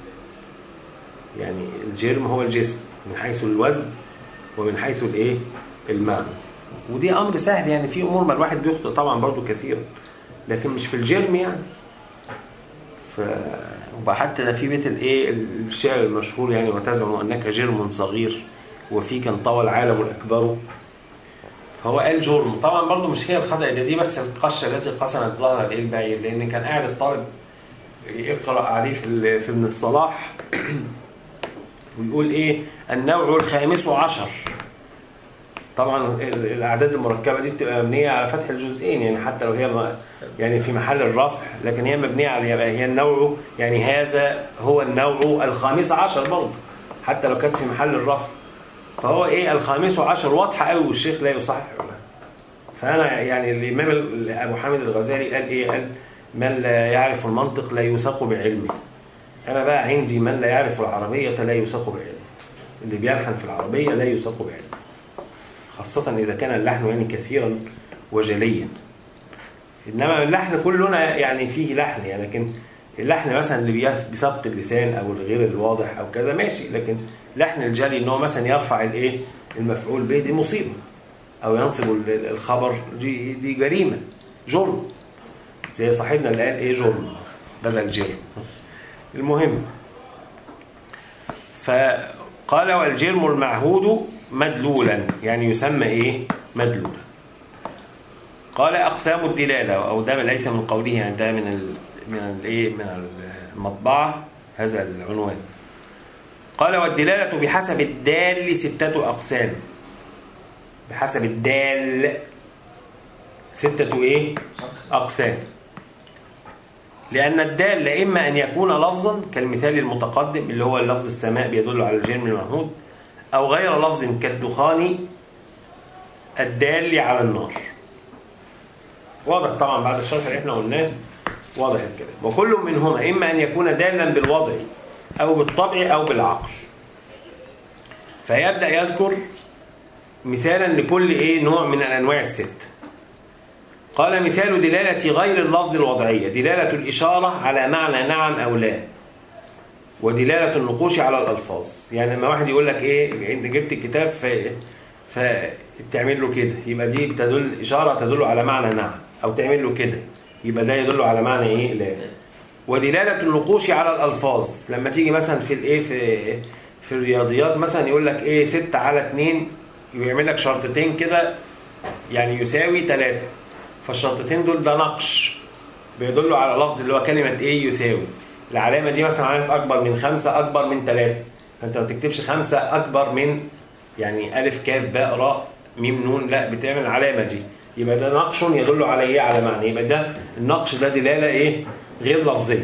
يعني الجرم هو الجسم من حيث الوزن ومن حيث الايه المعنى ودي امر سهل يعني في امور ما الواحد بيخطئ طبعا برضو كثيرا لكن مش في الجرم يعني ف وحتى ده في بيت الايه الشعر المشهور يعني وتزعم انك جرم صغير وفيك انطوى العالم الاكبر فهو قال جرم طبعا برضو مش هي الخطأ ده دي بس القشه التي قسمت ظهر الايه البعير لان كان قاعد الطالب يقرا عليه في ال- في ابن الصلاح ويقول ايه النوع الخامس عشر طبعا ال- الاعداد المركبه دي بتبقى مبنيه على فتح الجزئين يعني حتى لو هي م- يعني في محل الرفع لكن هي مبنيه على يبقى هي النوع يعني هذا هو النوع الخامس عشر برضه حتى لو كانت في محل الرفع فهو ايه الخامس عشر واضحه قوي والشيخ لا يصحح لها فانا يعني الامام ال- ابو حامد الغزالي قال ايه قال من لا يعرف المنطق لا يوثق بعلمه انا بقى عندي من لا يعرف العربيه لا يوثق بعلمه اللي بيلحن في العربيه لا يوثق بعلمه خاصة إذا كان اللحن يعني كثيرا وجليا إنما اللحن كلنا يعني فيه لحن يعني لكن اللحن مثلا اللي بيس- بسبق اللسان أو الغير الواضح أو كذا ماشي لكن لحن الجلي إن هو مثلا يرفع الإيه المفعول به دي مصيبة أو ينصب ال- الخبر دي دي جريمة جرم زي صاحبنا اللي قال إيه جرم بدل جرم المهم فقال والجرم المعهود مدلولا يعني يسمى ايه مدلولا قال أقسام الدلالة أو ده ليس من قوله يعني ده من ال من الإيه من المطبعة هذا العنوان قال والدلالة بحسب الدال ستة أقسام بحسب الدال ستة إيه أقسام لأن الدال إما أن يكون لفظا كالمثال المتقدم اللي هو لفظ السماء بيدل على الجرم المعهود أو غير لفظ كالدخان الدال على النار واضح طبعا بعد الشرح اللي احنا قلناه واضح الكلام وكل منهما إما أن يكون دالا بالوضع أو بالطبع أو بالعقل فيبدأ يذكر مثالا لكل إيه نوع من الأنواع الست قال مثال دلالة غير اللفظ الوضعية دلالة الإشارة على معنى نعم أو لا ودلالة النقوش على الألفاظ يعني لما واحد يقول لك إيه أنت جبت الكتاب ف فتعمل له كده يبقى دي بتدل إشارة تدل على معنى نعم أو تعمل له كده يبقى ده يدل على معنى إيه لا ودلالة النقوش على الألفاظ لما تيجي مثلا في الإيه في في الرياضيات مثلا يقول لك إيه 6 على 2 ويعمل لك شرطتين كده يعني يساوي 3 فالشرطتين دول ده نقش بيدلوا على لفظ اللي هو كلمة إيه يساوي العلامة دي مثلا علامة أكبر من خمسة أكبر من ثلاثة فأنت ما تكتبش خمسة أكبر من يعني ألف كاف باء راء ميم نون لا بتعمل العلامة دي يبقى ده نقش يدل على إيه على معنى يبقى ده النقش ده دلالة إيه غير لفظية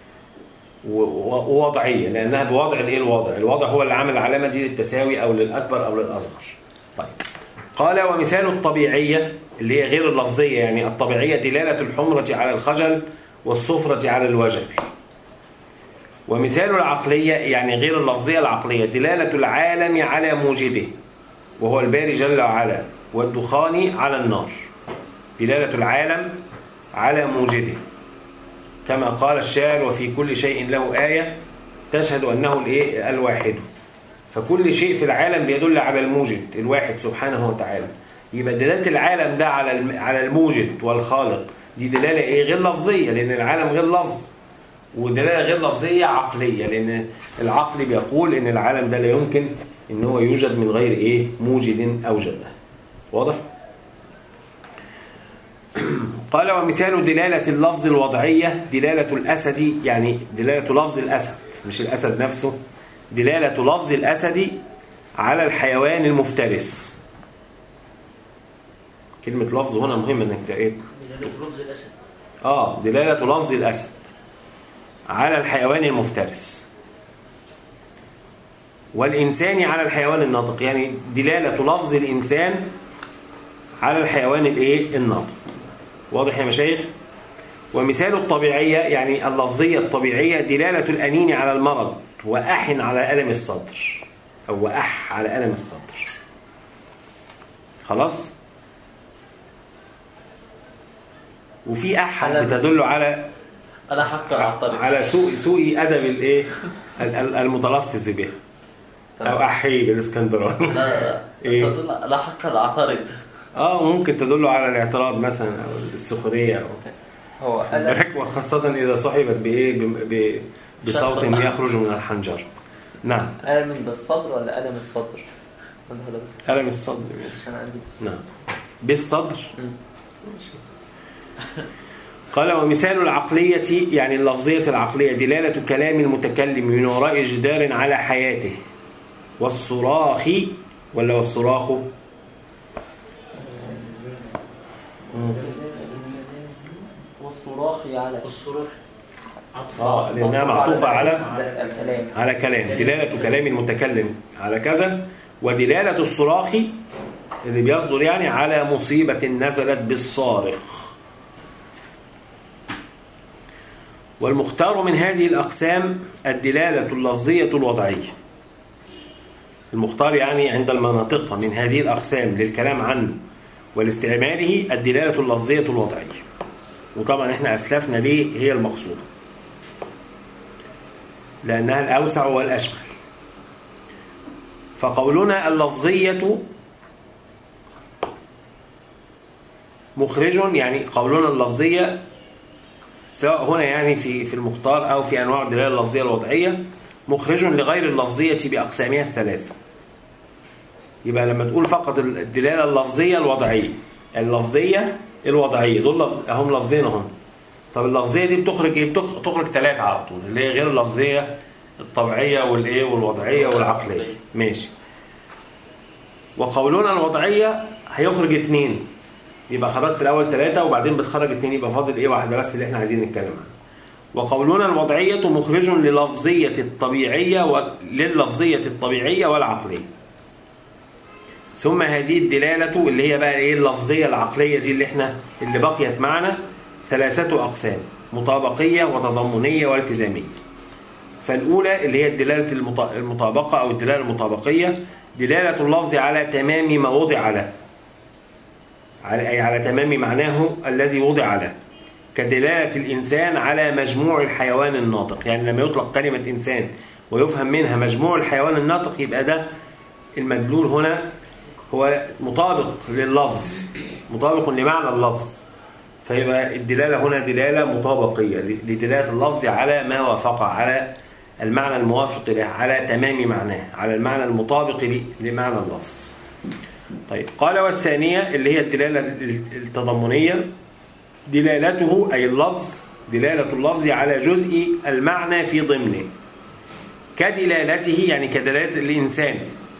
ووضعية لأنها بوضع الإيه الوضع الوضع هو اللي عامل العلامة دي للتساوي أو للأكبر أو للأصغر طيب قال ومثال الطبيعية اللي هي غير اللفظية يعني الطبيعية دلالة الحمرة على الخجل والصفرة على الوجل ومثال العقلية يعني غير اللفظية العقلية دلالة العالم على موجبه وهو الباري جل وعلا والدخان على النار دلالة العالم على موجبه كما قال الشاعر وفي كل شيء له آية تشهد أنه الإيه الواحد فكل شيء في العالم بيدل على الموجد الواحد سبحانه وتعالى يبقى دلالة العالم ده على على الموجد والخالق دي دلالة ايه غير لفظية لأن العالم غير لفظ ودلالة غير لفظية عقلية لأن العقل بيقول إن العالم ده لا يمكن إن هو يوجد من غير إيه موجد أوجده واضح؟ قال ومثال دلالة اللفظ الوضعية دلالة الأسد يعني دلالة لفظ الأسد مش الأسد نفسه دلالة لفظ الأسد على الحيوان المفترس كلمة لفظ هنا مهم انك تقرأ دلالة لفظ الأسد اه دلالة لفظ الأسد على الحيوان المفترس والإنسان على الحيوان الناطق يعني دلالة لفظ الإنسان على الحيوان الايه الناطق واضح يا مشايخ ومثال الطبيعية يعني اللفظية الطبيعية دلالة الأنين على المرض وأح على ألم الصدر أو وأح على ألم الصدر خلاص وفي أح ألم بتدل على أنا حق أعترض على سوء سوء أدب الإيه ال- ال- المتلفظ به أو أحي بالإسكندراني لا إيه؟ تدل لا حق أعترض اه ممكن تدل على الاعتراض مثلا أو السخرية أو هو ألم بالك وخاصة إذا صحبت بإيه ب- ب- بصوت شرط. يخرج من الحنجر نعم ألم بالصدر ولا ألم الصدر؟ ولا هذا ألم الصدر عشان عندي نعم بالصدر مم. قال ومثال العقلية يعني اللفظية العقلية دلالة كلام المتكلم من وراء جدار على حياته والصراخ ولا والصراخ والصراخ على والصراخ اه لأنها معطوفة على الكلام على كلام دلالة كلام المتكلم على كذا ودلالة الصراخ اللي بيصدر يعني على مصيبة نزلت بالصارخ والمختار من هذه الأقسام الدلالة اللفظية الوضعية المختار يعني عند المناطق من هذه الأقسام للكلام عنه ولاستعماله الدلالة اللفظية الوضعية وطبعا احنا أسلفنا ليه هي المقصودة لأنها الأوسع والأشمل فقولنا اللفظية مخرج يعني قولنا اللفظية سواء هنا يعني في في المختار أو في أنواع الدلالة اللفظية الوضعية مخرج لغير اللفظية بأقسامها الثلاثة يبقى لما تقول فقط الدلالة اللفظية الوضعية اللفظية الوضعيه دول لف- اهم لفظين اهم طب اللفظيه دي بتخرج ايه بتخ- تخرج ثلاثه على طول اللي هي غير اللفظيه الطبيعيه والايه والوضعيه والعقليه ماشي وقولنا الوضعيه هيخرج اثنين يبقى خرجت الاول ثلاثه وبعدين بتخرج اثنين يبقى فاضل ايه واحده بس اللي احنا عايزين نتكلم عنها وقولنا الوضعيه مخرج للفظيه الطبيعيه وللفظيه الطبيعيه والعقليه ثم هذه الدلالة اللي هي بقى ايه اللفظية العقلية دي اللي احنا اللي بقيت معنا ثلاثة أقسام مطابقية وتضمنية والتزامية فالأولى اللي هي الدلالة المط- المطابقة أو الدلالة المطابقية دلالة اللفظ على تمام ما وضع له على أي على تمام معناه الذي وضع له كدلالة الإنسان على مجموع الحيوان الناطق يعني لما يطلق كلمة إنسان ويفهم منها مجموع الحيوان الناطق يبقى ده المدلول هنا هو مطابق لللفظ مطابق لمعنى اللفظ فيبقى الدلالة هنا دلالة مطابقية لدلالة اللفظ على ما وافق على المعنى الموافق له على تمام معناه على المعنى المطابق ل- لمعنى اللفظ طيب قال والثانية اللي هي الدلالة التضمنية دلالته أي اللفظ دلالة اللفظ على جزء المعنى في ضمنه كدلالته يعني كدلالة الإنسان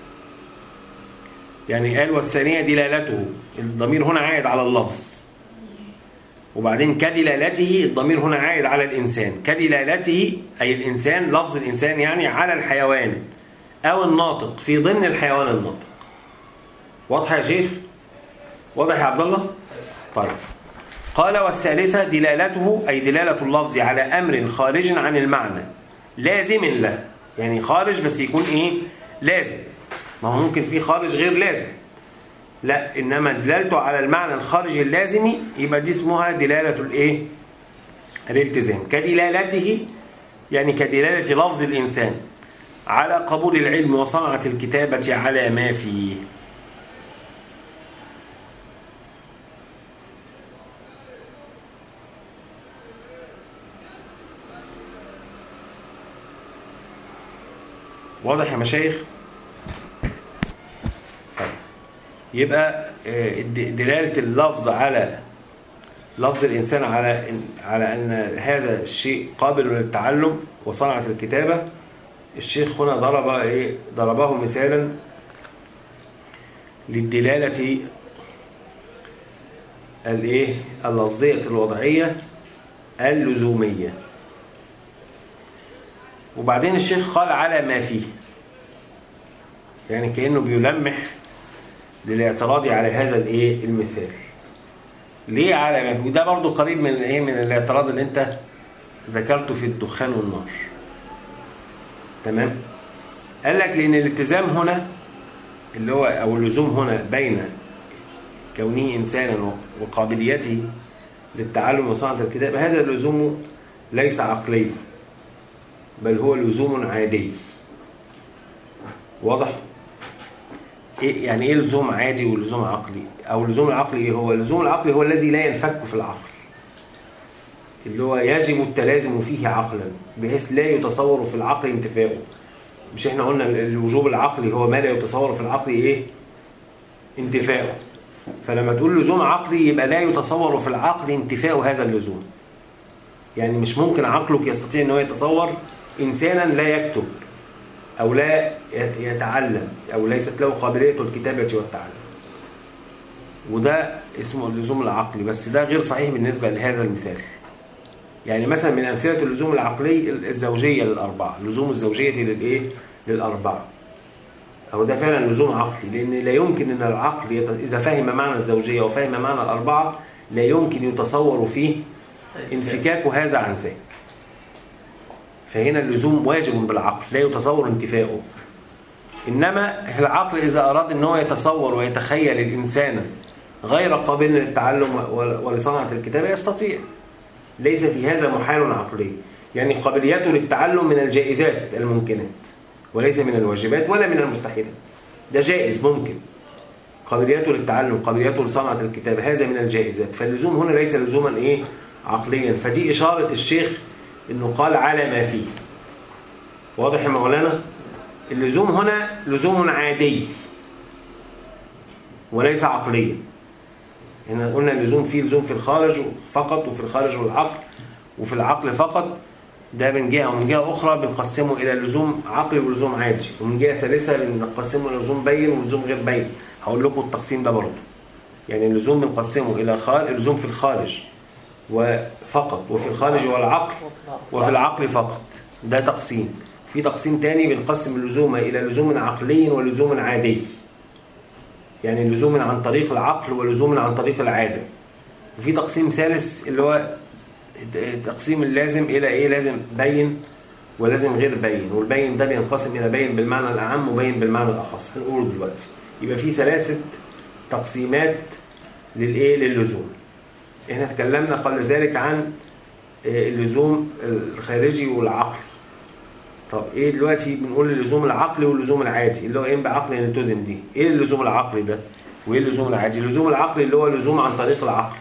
يعني قال والثانية دلالته الضمير هنا عائد على اللفظ وبعدين كدلالته الضمير هنا عائد على الإنسان كدلالته أي الإنسان لفظ الإنسان يعني على الحيوان أو الناطق في ضمن الحيوان الناطق واضح يا شيخ واضح يا عبد الله طيب قال والثالثة دلالته أي دلالة اللفظ على أمر خارج عن المعنى لازم له يعني خارج بس يكون إيه لازم ما هو ممكن في خارج غير لازم لا إنما دلالته على المعنى الخارجي اللازمي يبقى دي اسمها دلالة الإيه الالتزام كدلالته يعني كدلالة لفظ الإنسان على قبول العلم وصنعة الكتابة على ما فيه واضح يا مشايخ طيب. يبقى آه، د- دلالة اللفظ على لفظ الإنسان على إن- على أن هذا الشيء قابل للتعلم وصنعة الكتابة الشيخ هنا ضرب إيه ضربه مثالا للدلالة الإيه اللفظية الوضعية اللزومية وبعدين الشيخ قال على ما فيه يعني كأنه بيلمح للاعتراض على هذا الايه المثال ليه على ما فيه وده برضو قريب من ايه من الاعتراض اللي انت ذكرته في الدخان والنار تمام قال لك لان الالتزام هنا اللي هو او اللزوم هنا بين كونه انسانا وقابليته للتعلم وصنعه الكتاب هذا اللزوم ليس عقليا بل هو لزوم عادي واضح إيه يعني ايه لزوم عادي ولزوم عقلي او اللزوم العقلي ايه هو اللزوم العقلي هو الذي لا ينفك في العقل اللي هو يجب التلازم فيه عقلا بحيث لا يتصور في العقل انتفاؤه مش احنا قلنا الوجوب العقلي هو ما لا يتصور في العقل ايه انتفاؤه فلما تقول لزوم عقلي يبقى لا يتصور في العقل انتفاء هذا اللزوم يعني مش ممكن عقلك يستطيع ان هو يتصور انسانا لا يكتب او لا يتعلم او ليست له قابليه الكتابه والتعلم وده اسمه اللزوم العقلي بس ده غير صحيح بالنسبه لهذا المثال يعني مثلا من امثله اللزوم العقلي الزوجيه للاربعه لزوم الزوجيه للايه للاربعه أو ده فعلا لزوم عقلي لأن لا يمكن أن العقل يت... إذا فهم معنى الزوجية وفهم معنى الأربعة لا يمكن يتصور فيه انفكاك هذا عن ذاك فهنا اللزوم واجب بالعقل لا يتصور انتفاؤه إنما العقل إذا أراد أن هو يتصور ويتخيل الإنسان غير قابل للتعلم ولصنعة الكتابة يستطيع ليس في هذا محال عقلي يعني قابليته للتعلم من الجائزات الممكنات وليس من الواجبات ولا من المستحيلات ده جائز ممكن قابليته للتعلم قابليته لصنعة الكتاب هذا من الجائزات فاللزوم هنا ليس لزوما ايه عقليا فدي إشارة الشيخ انه قال على ما فيه واضح يا مولانا اللزوم هنا لزوم عادي وليس عقليا احنا قلنا اللزوم فيه لزوم في الخارج فقط وفي الخارج والعقل وفي العقل فقط ده من جهة ومن جهة أخرى بنقسمه إلى لزوم عقلي ولزوم عادي ومن جهة ثالثة بنقسمه إلى لزوم بين ولزوم غير بين هقول لكم التقسيم ده برضه يعني اللزوم بنقسمه إلى خارج لزوم في الخارج وفقط وفي الخارج والعقل وفي العقل فقط ده تقسيم في تقسيم تاني بنقسم اللزوم إلى لزوم عقلي ولزوم عادي يعني لزوم عن طريق العقل ولزوم عن طريق العادة وفي تقسيم ثالث اللي هو تقسيم اللازم إلى إيه لازم بين ولازم غير بين والبين ده بينقسم إلى بين بالمعنى الأعم وبين بالمعنى الأخص هنقول دلوقتي يبقى في ثلاثة تقسيمات للإيه للزوم احنا تكلمنا قبل ذلك عن آه، اللزوم الخارجي والعقلي طب ايه دلوقتي بنقول اللزوم العقلي واللزوم العادي اللي هو ايه بعقل نلتزم دي ايه اللزوم العقلي ده وايه اللزوم العادي اللزوم العقلي اللي هو لزوم عن طريق العقل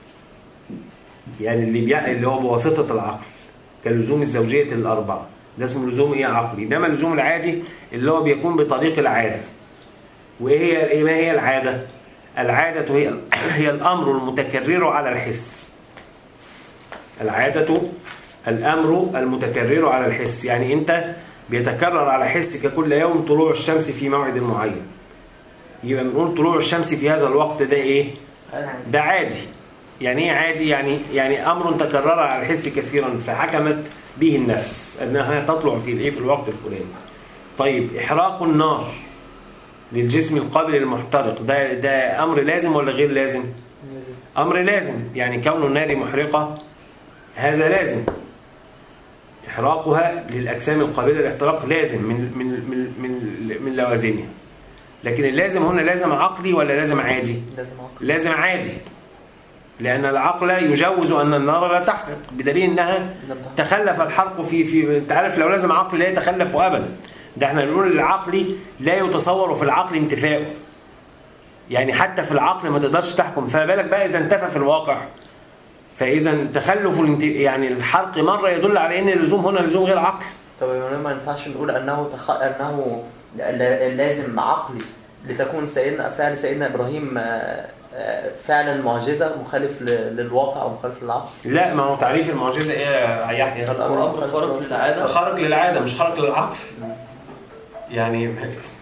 يعني اللي بيع اللي هو بواسطه العقل كلزوم الزوجيه الاربعه ده اسمه لزوم ايه عقلي انما اللزوم العادي اللي هو بيكون بطريق العاده وايه هي ايه ما هي العاده العاده هي هي الامر المتكرر على الحس العاده الامر المتكرر على الحس يعني انت بيتكرر على حسك كل يوم طلوع الشمس في موعد معين يبقى بنقول طلوع الشمس في هذا الوقت ده ايه ده عادي يعني ايه عادي يعني يعني امر تكرر على الحس كثيرا فحكمت به النفس انها تطلع في الايه في الوقت الفلاني طيب احراق النار للجسم القابل للمحترق ده ده امر لازم ولا غير لازم امر لازم يعني كون النار محرقه هذا لازم احراقها للاجسام القابله للاحتراق لازم من من من من, من لوازمها لكن اللازم هنا لازم عقلي ولا لازم عادي لازم عقل لازم عادي لأن العقل يجوز أن النار لا تحرق بدليل أنها لم تحرق. تخلف الحرق في في أنت عارف لو لازم عقل لا يتخلف أبدا ده احنا بنقول العقل لا يتصور في العقل انتفاؤه يعني حتى في العقل ما تقدرش تحكم فما بالك بقى إذا انتفى في الواقع فإذا تخلف الانت... يعني الحرق مرة يدل على أن اللزوم هنا لزوم غير عقل طب يا مولانا ما ينفعش نقول انه تخ... انه ل- لازم عقلي لتكون سيدنا فعل سيدنا ابراهيم آه، آه، فعلا معجزه مخالف ل- للواقع او مخالف للعقل لا ما هو تعريف المعجزة إيه يا يحيى؟ هو أمر خارق للعادة خارق للعادة مش خارق للعقل يعني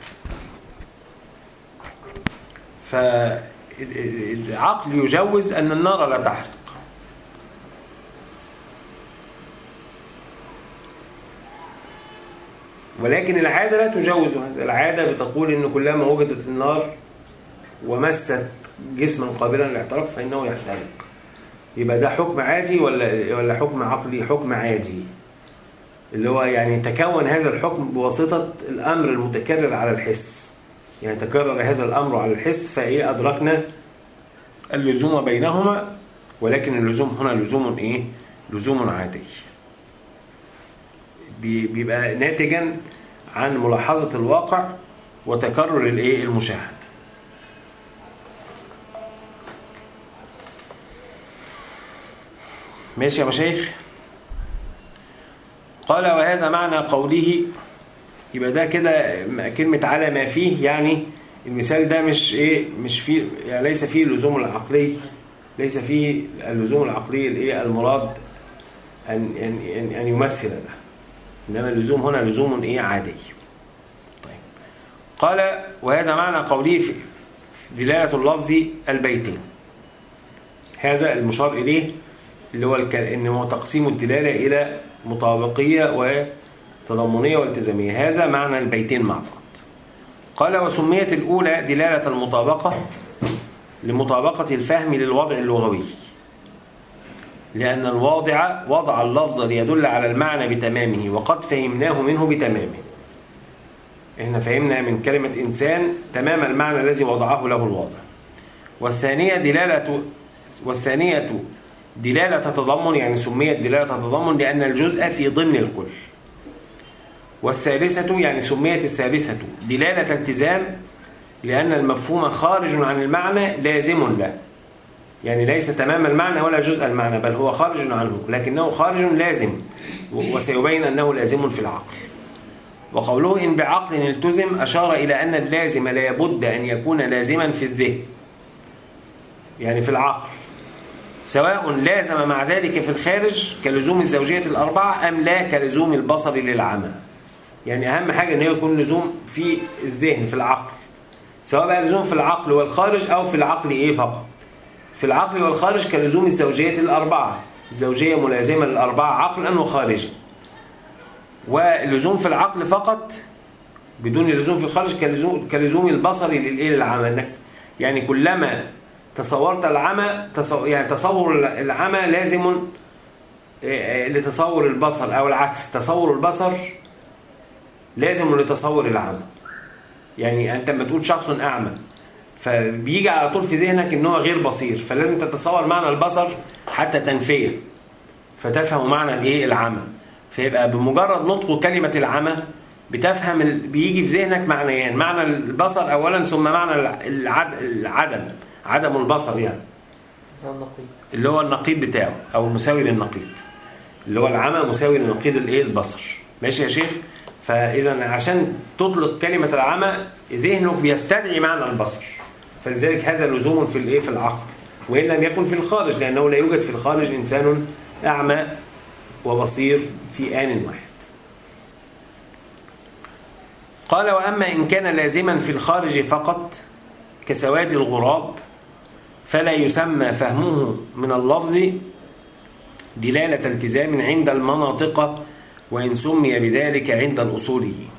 فالعقل يجوز أن النار لا تحرق ولكن العادة لا تجوز هذا العادة بتقول أن كلما وجدت النار ومست جسما قابلا للاحتراق فإنه يحترق يبقى ده حكم عادي ولا ولا حكم عقلي حكم عادي اللي هو يعني تكون هذا الحكم بواسطة الأمر المتكرر على الحس يعني تكرر هذا الأمر على الحس فإيه أدركنا اللزوم بينهما ولكن اللزوم هنا لزوم إيه لزوم عادي بي- بيبقى ناتجا عن ملاحظة الواقع وتكرر الإيه المشاهد ماشي يا مشايخ قال وهذا معنى قوله يبقى ده كده كلمة على ما فيه يعني المثال ده مش ايه مش فيه يعني ليس فيه اللزوم العقلي ليس فيه اللزوم العقلي الايه المراد ان ان ان, أن يمثل ده انما اللزوم هنا لزوم ايه عادي طيب قال وهذا معنى قوله في دلالة اللفظ البيتين هذا المشار إليه اللي هو الك... إن هو تقسيم الدلالة إلى مطابقية وتضمنية والتزامية هذا معنى البيتين مع بعض قال وسميت الأولى دلالة المطابقة لمطابقة الفهم للوضع اللغوي لأن الواضع وضع اللفظ ليدل على المعنى بتمامه وقد فهمناه منه بتمامه احنا فهمنا من كلمة إنسان تمام المعنى الذي وضعه له الواضع والثانية دلالة والثانية دلالة تضمن يعني سميت دلالة تضمن لأن الجزء في ضمن الكل والثالثة يعني سميت الثالثة دلالة التزام لأن المفهوم خارج عن المعنى لازم له يعني ليس تمام المعنى ولا جزء المعنى بل هو خارج عنه لكنه خارج لازم وسيبين أنه لازم في العقل وقوله إن بعقل التزم أشار إلى أن اللازم لا يبد أن يكون لازما في الذهن يعني في العقل سواء لازم مع ذلك في الخارج كلزوم الزوجية الأربعة أم لا كلزوم البصر للعمى يعني أهم حاجة أن يكون لزوم في الذهن في العقل سواء بقى لزوم في العقل والخارج أو في العقل إيه فقط في العقل والخارج كلزوم الزوجية الأربعة الزوجية ملازمة للأربعة عقلا وخارجا واللزوم في العقل فقط بدون اللزوم في الخارج كلزوم, كلزوم البصري للإيه للعمى إنك يعني كلما تصورت العمى تصو يعني تصور العمى لازم لتصور البصر أو العكس تصور البصر لازم لتصور العمى يعني أنت لما تقول شخص أعمى فبيجي على طول في ذهنك ان هو غير بصير فلازم تتصور معنى البصر حتى تنفيه فتفهم معنى الايه العمى فيبقى بمجرد نطق كلمة العمى بتفهم ال... بيجي في ذهنك معنيان معنى البصر اولا ثم معنى العد... العدم عدم البصر يعني ده النقيض اللي هو النقيض بتاعه او المساوي للنقيض اللي هو العمى مساوي لنقيض الايه البصر ماشي يا شيخ فاذا عشان تطلق كلمة العمى ذهنك بيستدعي معنى البصر فلذلك هذا لزوم في الايه في العقل وان لم يكن في الخارج لانه لا يوجد في الخارج انسان اعمى وبصير في آن واحد قال وأما إن كان لازما في الخارج فقط كسواد الغراب فلا يسمى فهمه من اللفظ دلالة التزام عند المناطق وإن سمي بذلك عند الأصوليين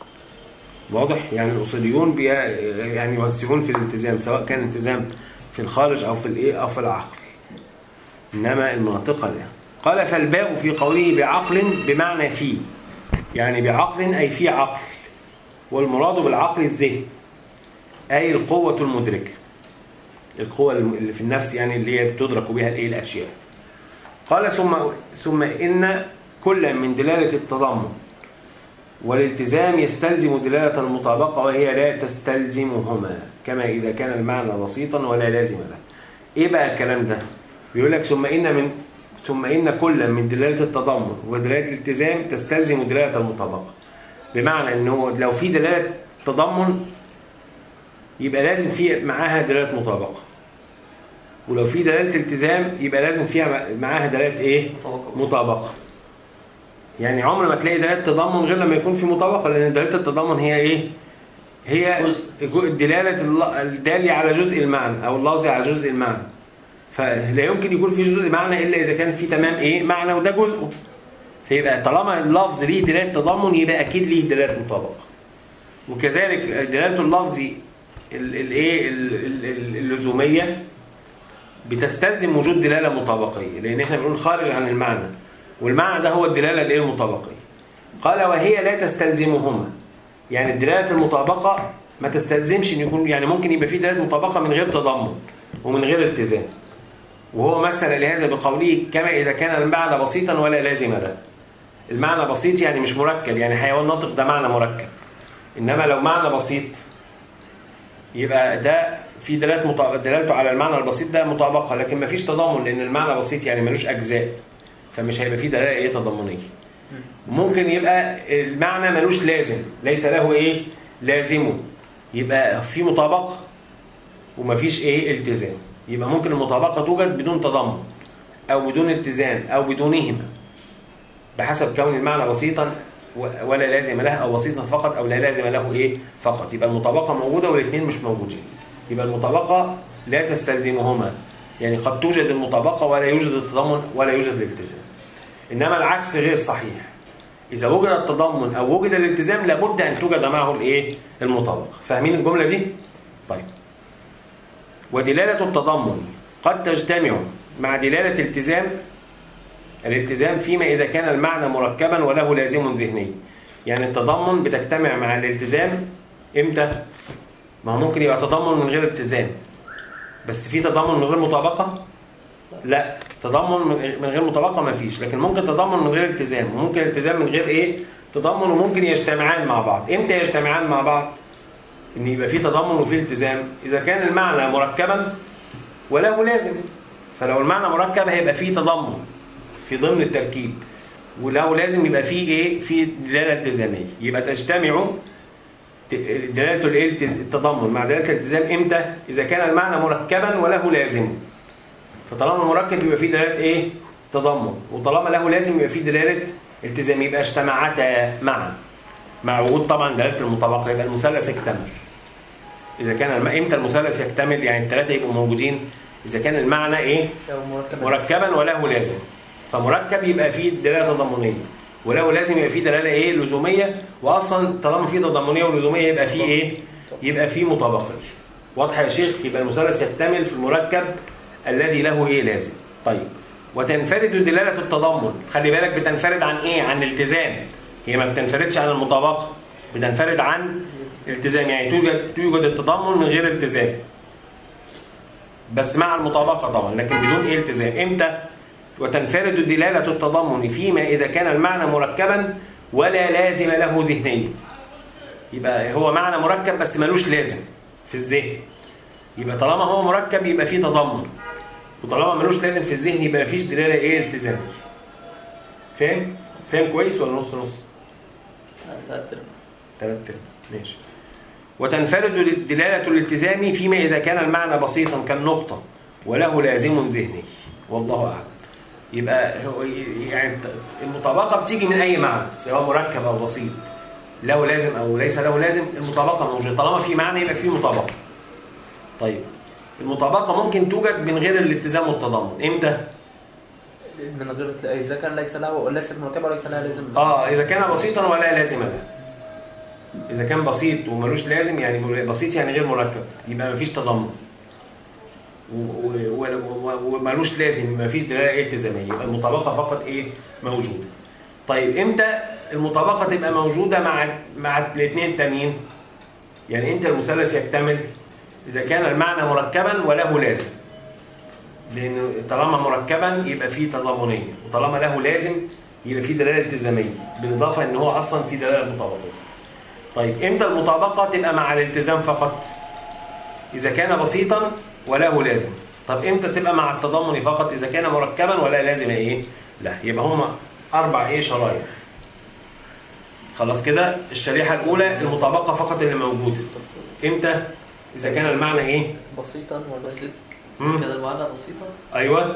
واضح يعني الأصوليون بي يعني يوسعون في الالتزام سواء كان التزام في الخارج أو في الإيه أو في العقل إنما المناطق لا قال فالباء في قوله بعقل بمعنى في يعني بعقل أي في عقل والمراد بالعقل الذهن أي القوة المدركة القوة اللي في النفس يعني اللي هي بتدرك بها الايه الأشياء قال ثم ثم إن كل من دلالة التضمن والالتزام يستلزم دلالة المطابقة وهي لا تستلزمهما كما إذا كان المعنى بسيطا ولا لازم له إيه بقى الكلام ده بيقول لك ثم إن من ثم إن كل من دلالة التضمن ودلالة الالتزام تستلزم دلالة المطابقة بمعنى أنه لو في دلالة تضمن يبقى لازم في معاها دلالة مطابقة ولو في دلالة التزام يبقى لازم فيها معاها دلالة إيه؟ مطابقة يعني عمر ما تلاقي دلالة تضمن غير لما يكون في مطابقة لأن دلالة التضمن هي إيه؟ هي الدلالة الدالية على جزء المعنى أو اللازي على جزء المعنى فلا يمكن يكون في جزء معنى إلا إذا كان في تمام إيه معنى وده جزءه فيبقى طالما اللفظ ليه دلالة تضمن يبقى أكيد ليه دلالة مطابقة وكذلك دلالة اللفظ الايه اللزومية بتستلزم وجود دلالة مطابقية لأن احنا بنقول خارج عن المعنى والمعنى ده هو الدلالة الايه المطابقية قال وهي لا تستلزمهما يعني الدلالة المطابقة ما تستلزمش ان يكون يعني ممكن يبقى في دلالة مطابقة من غير تضمن ومن غير التزام وهو مثل لهذا بقوله كما إذا كان المعنى بسيطا ولا لازم له المعنى بسيط يعني مش مركب يعني حيوان ناطق ده معنى مركب إنما لو معنى بسيط يبقى ده في دلالة مطابقة دلالته على المعنى البسيط ده مطابقة لكن ما فيش تضامن لأن المعنى بسيط يعني ملوش أجزاء فمش هيبقى فيه دلالة إيه تضمنية ممكن يبقى المعنى ملوش لازم ليس له إيه لازمه يبقى في مطابقة ومفيش إيه التزام يبقى ممكن المطابقة توجد بدون تضمن أو بدون التزام أو بدونهما بحسب كون المعنى بسيطا ولا لازم له أو بسيطا فقط أو لا لازم له إيه فقط يبقى المطابقة موجودة والاثنين مش موجودين يبقى المطابقة لا تستلزمهما يعني قد توجد المطابقة ولا يوجد التضمن ولا يوجد الالتزام إنما العكس غير صحيح إذا وجد التضمن أو وجد الالتزام لابد أن توجد معه الإيه المطابقة فاهمين الجملة دي؟ طيب ودلالة التضمن قد تجتمع مع دلالة التزام الالتزام فيما إذا كان المعنى مركبا وله لازم ذهني يعني التضمن بتجتمع مع الالتزام إمتى؟ ما هو ممكن يبقى تضمن من غير التزام بس في تضمن من غير مطابقة؟ لا تضمن من غير مطابقة ما فيش لكن ممكن تضمن من غير التزام وممكن التزام من غير إيه؟ تضمن وممكن يجتمعان مع بعض إمتى يجتمعان مع بعض؟ ان يبقى في تضمن وفي التزام اذا كان المعنى مركبا وله لازم فلو المعنى مركب هيبقى فيه تضمن في ضمن التركيب ولو لازم يبقى فيه ايه في دلاله التزاميه يبقى تجتمع ت- دلاله الالتز- التضمن مع دلاله الالتزام امتى اذا كان المعنى مركبا وله لازم فطالما مركب يبقى فيه دلاله ايه تضمن وطالما له لازم يبقى فيه دلاله التزام يبقى اجتمعتا معا مع وجود طبعا دلاله المطابقه يبقى المثلث اكتمل اذا كان الم... امتى المثلث يكتمل يعني الثلاثه يبقوا موجودين اذا كان المعنى ايه لو مركب مركبا وله لازم فمركب يبقى فيه دلاله تضمنيه وله لازم يبقى فيه دلاله ايه لزوميه واصلا طالما فيه تضمنيه ولزوميه يبقى فيه ايه يبقى فيه مطابقه واضح يا شيخ يبقى المثلث يكتمل في المركب الذي له ايه لازم طيب وتنفرد دلاله التضمن خلي بالك بتنفرد عن ايه عن الالتزام هي ما بتنفردش عن المطابقه بتنفرد عن التزام يعني توجد توجد التضمن من غير التزام بس مع المطابقة طبعا لكن بدون إيه التزام امتى وتنفرد دلالة التضمن فيما إذا كان المعنى مركبا ولا لازم له ذهنيا يبقى هو معنى مركب بس ملوش لازم في الذهن يبقى طالما هو مركب يبقى فيه تضمن وطالما ملوش لازم في الذهن يبقى مفيش دلالة ايه التزام فاهم؟ فاهم كويس ولا نص نص؟ ثلاث ثلاث ارباع ماشي وتنفرد دلالة الالتزام فيما إذا كان المعنى بسيطا كالنقطة وله لازم ذهني والله أعلم يبقى هو يعني المطابقة بتيجي من أي معنى سواء مركب أو بسيط له لازم أو ليس له لازم المطابقة موجودة طالما في معنى يبقى في مطابقة طيب المطابقة ممكن توجد من غير الالتزام والتضمن إمتى؟ من غير اذا كان ليس له ليس مركبه وليس لها لازم اه اذا كان بسيطا ولا لازم له اذا كان بسيط وملوش لازم يعني بسيط يعني غير مركب يبقى مفيش تضمن و- و- و- وملوش لازم مفيش دلاله التزاميه يبقى المطابقه فقط ايه موجوده طيب امتى المطابقه تبقى موجوده مع مع الاثنين التانيين يعني امتى المثلث يكتمل اذا كان المعنى مركبا وله لازم لأنه طالما مركبا يبقى فيه تضامنية وطالما له لازم يبقى فيه دلالة التزامية بالإضافة إن هو أصلا فيه دلالة مطابقة طيب إمتى المطابقة تبقى مع الالتزام فقط إذا كان بسيطا وله لازم طب إمتى تبقى مع التضامن فقط إذا كان مركبا ولا لازم إيه لا يبقى هما أربع إيه شرايح خلاص كده الشريحة الأولى المطابقة فقط اللي موجودة إمتى إذا كان المعنى إيه بسيطا ولا بسيط مم. كده المعنى بسيطة أيوه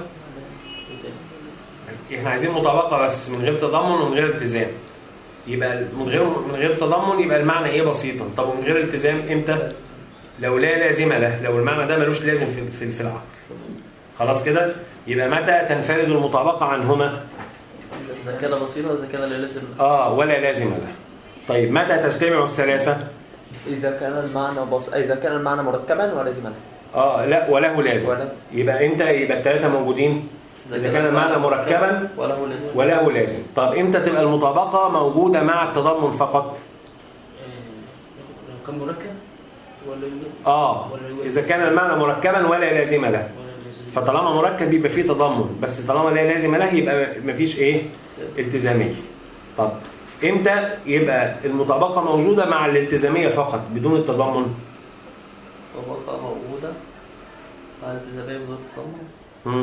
احنا عايزين مطابقة بس من غير تضمن ومن غير التزام يبقى من غير من غير تضمن يبقى المعنى ايه بسيطا طب ومن غير التزام امتى لو لا لازم له لو المعنى ده ملوش لازم في في, في العقل خلاص كده يبقى متى تنفرد المطابقة عنهما إذا كان بسيطة وإذا كان لا لازم اه ولا لازم له طيب متى تجتمع الثلاثة اذا كان المعنى بص... اذا كان المعنى مركبا ولازم له اه لا وله لازم ولا يبقى امتى يبقى الثلاثة موجودين إذا كان المعنى مركبا وله لازم وله لازم طب امتى تبقى المطابقة موجودة مع التضمن فقط لو كان مركب ولا اه اذا كان المعنى مركبا ولا لازم له ولا لازم فطالما مركب يبقى فيه تضمن بس طالما لا لازم له يبقى مفيش ايه التزاميه طب امتى يبقى المطابقه موجوده مع الالتزاميه فقط بدون التضمن طبقة موجودة مع الالتزامية بدون التضمن مم.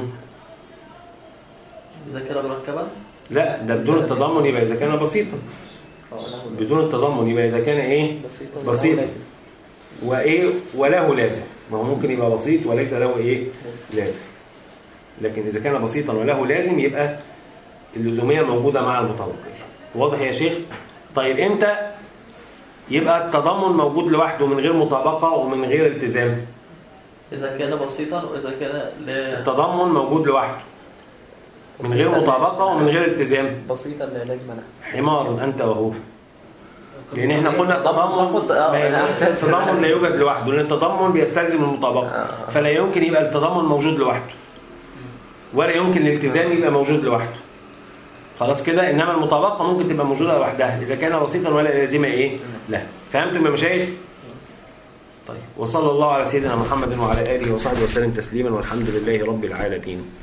إذا كان مركبا لا ده بدون التضمن يبقى اذا كان بسيطا بدون التضمن يبقى اذا كان ايه بسيطا بسيط. لازم. وايه وله لازم ما هو ممكن يبقى بسيط وليس له ايه لازم لكن اذا كان بسيطا وله لازم يبقى اللزوميه موجوده مع المطابقيه واضح يا شيخ طيب امتى يبقى التضمن موجود لوحده من غير مطابقه ومن غير التزام إذا كان بسيطا وإذا كان لا التضمن موجود لوحده من غير مطابقه ومن غير التزام بسيطا لا لازم له حمار انت وهو لان احنا قلنا التضمن باخد- آه، ما أنا يبقى- أعتذر. التضمن لا يوجد لوحده لان التضمن بيستلزم المطابقه آه. فلا يمكن يبقى التضمن موجود لوحده ولا يمكن الالتزام يبقى موجود لوحده خلاص كده انما المطابقه ممكن تبقى موجوده لوحدها اذا كان بسيطا ولا لازمه ايه لا فهمتم يا مشايخ طيب وصلى الله على سيدنا محمد وعلى اله وصحبه وسلم تسليما والحمد لله رب العالمين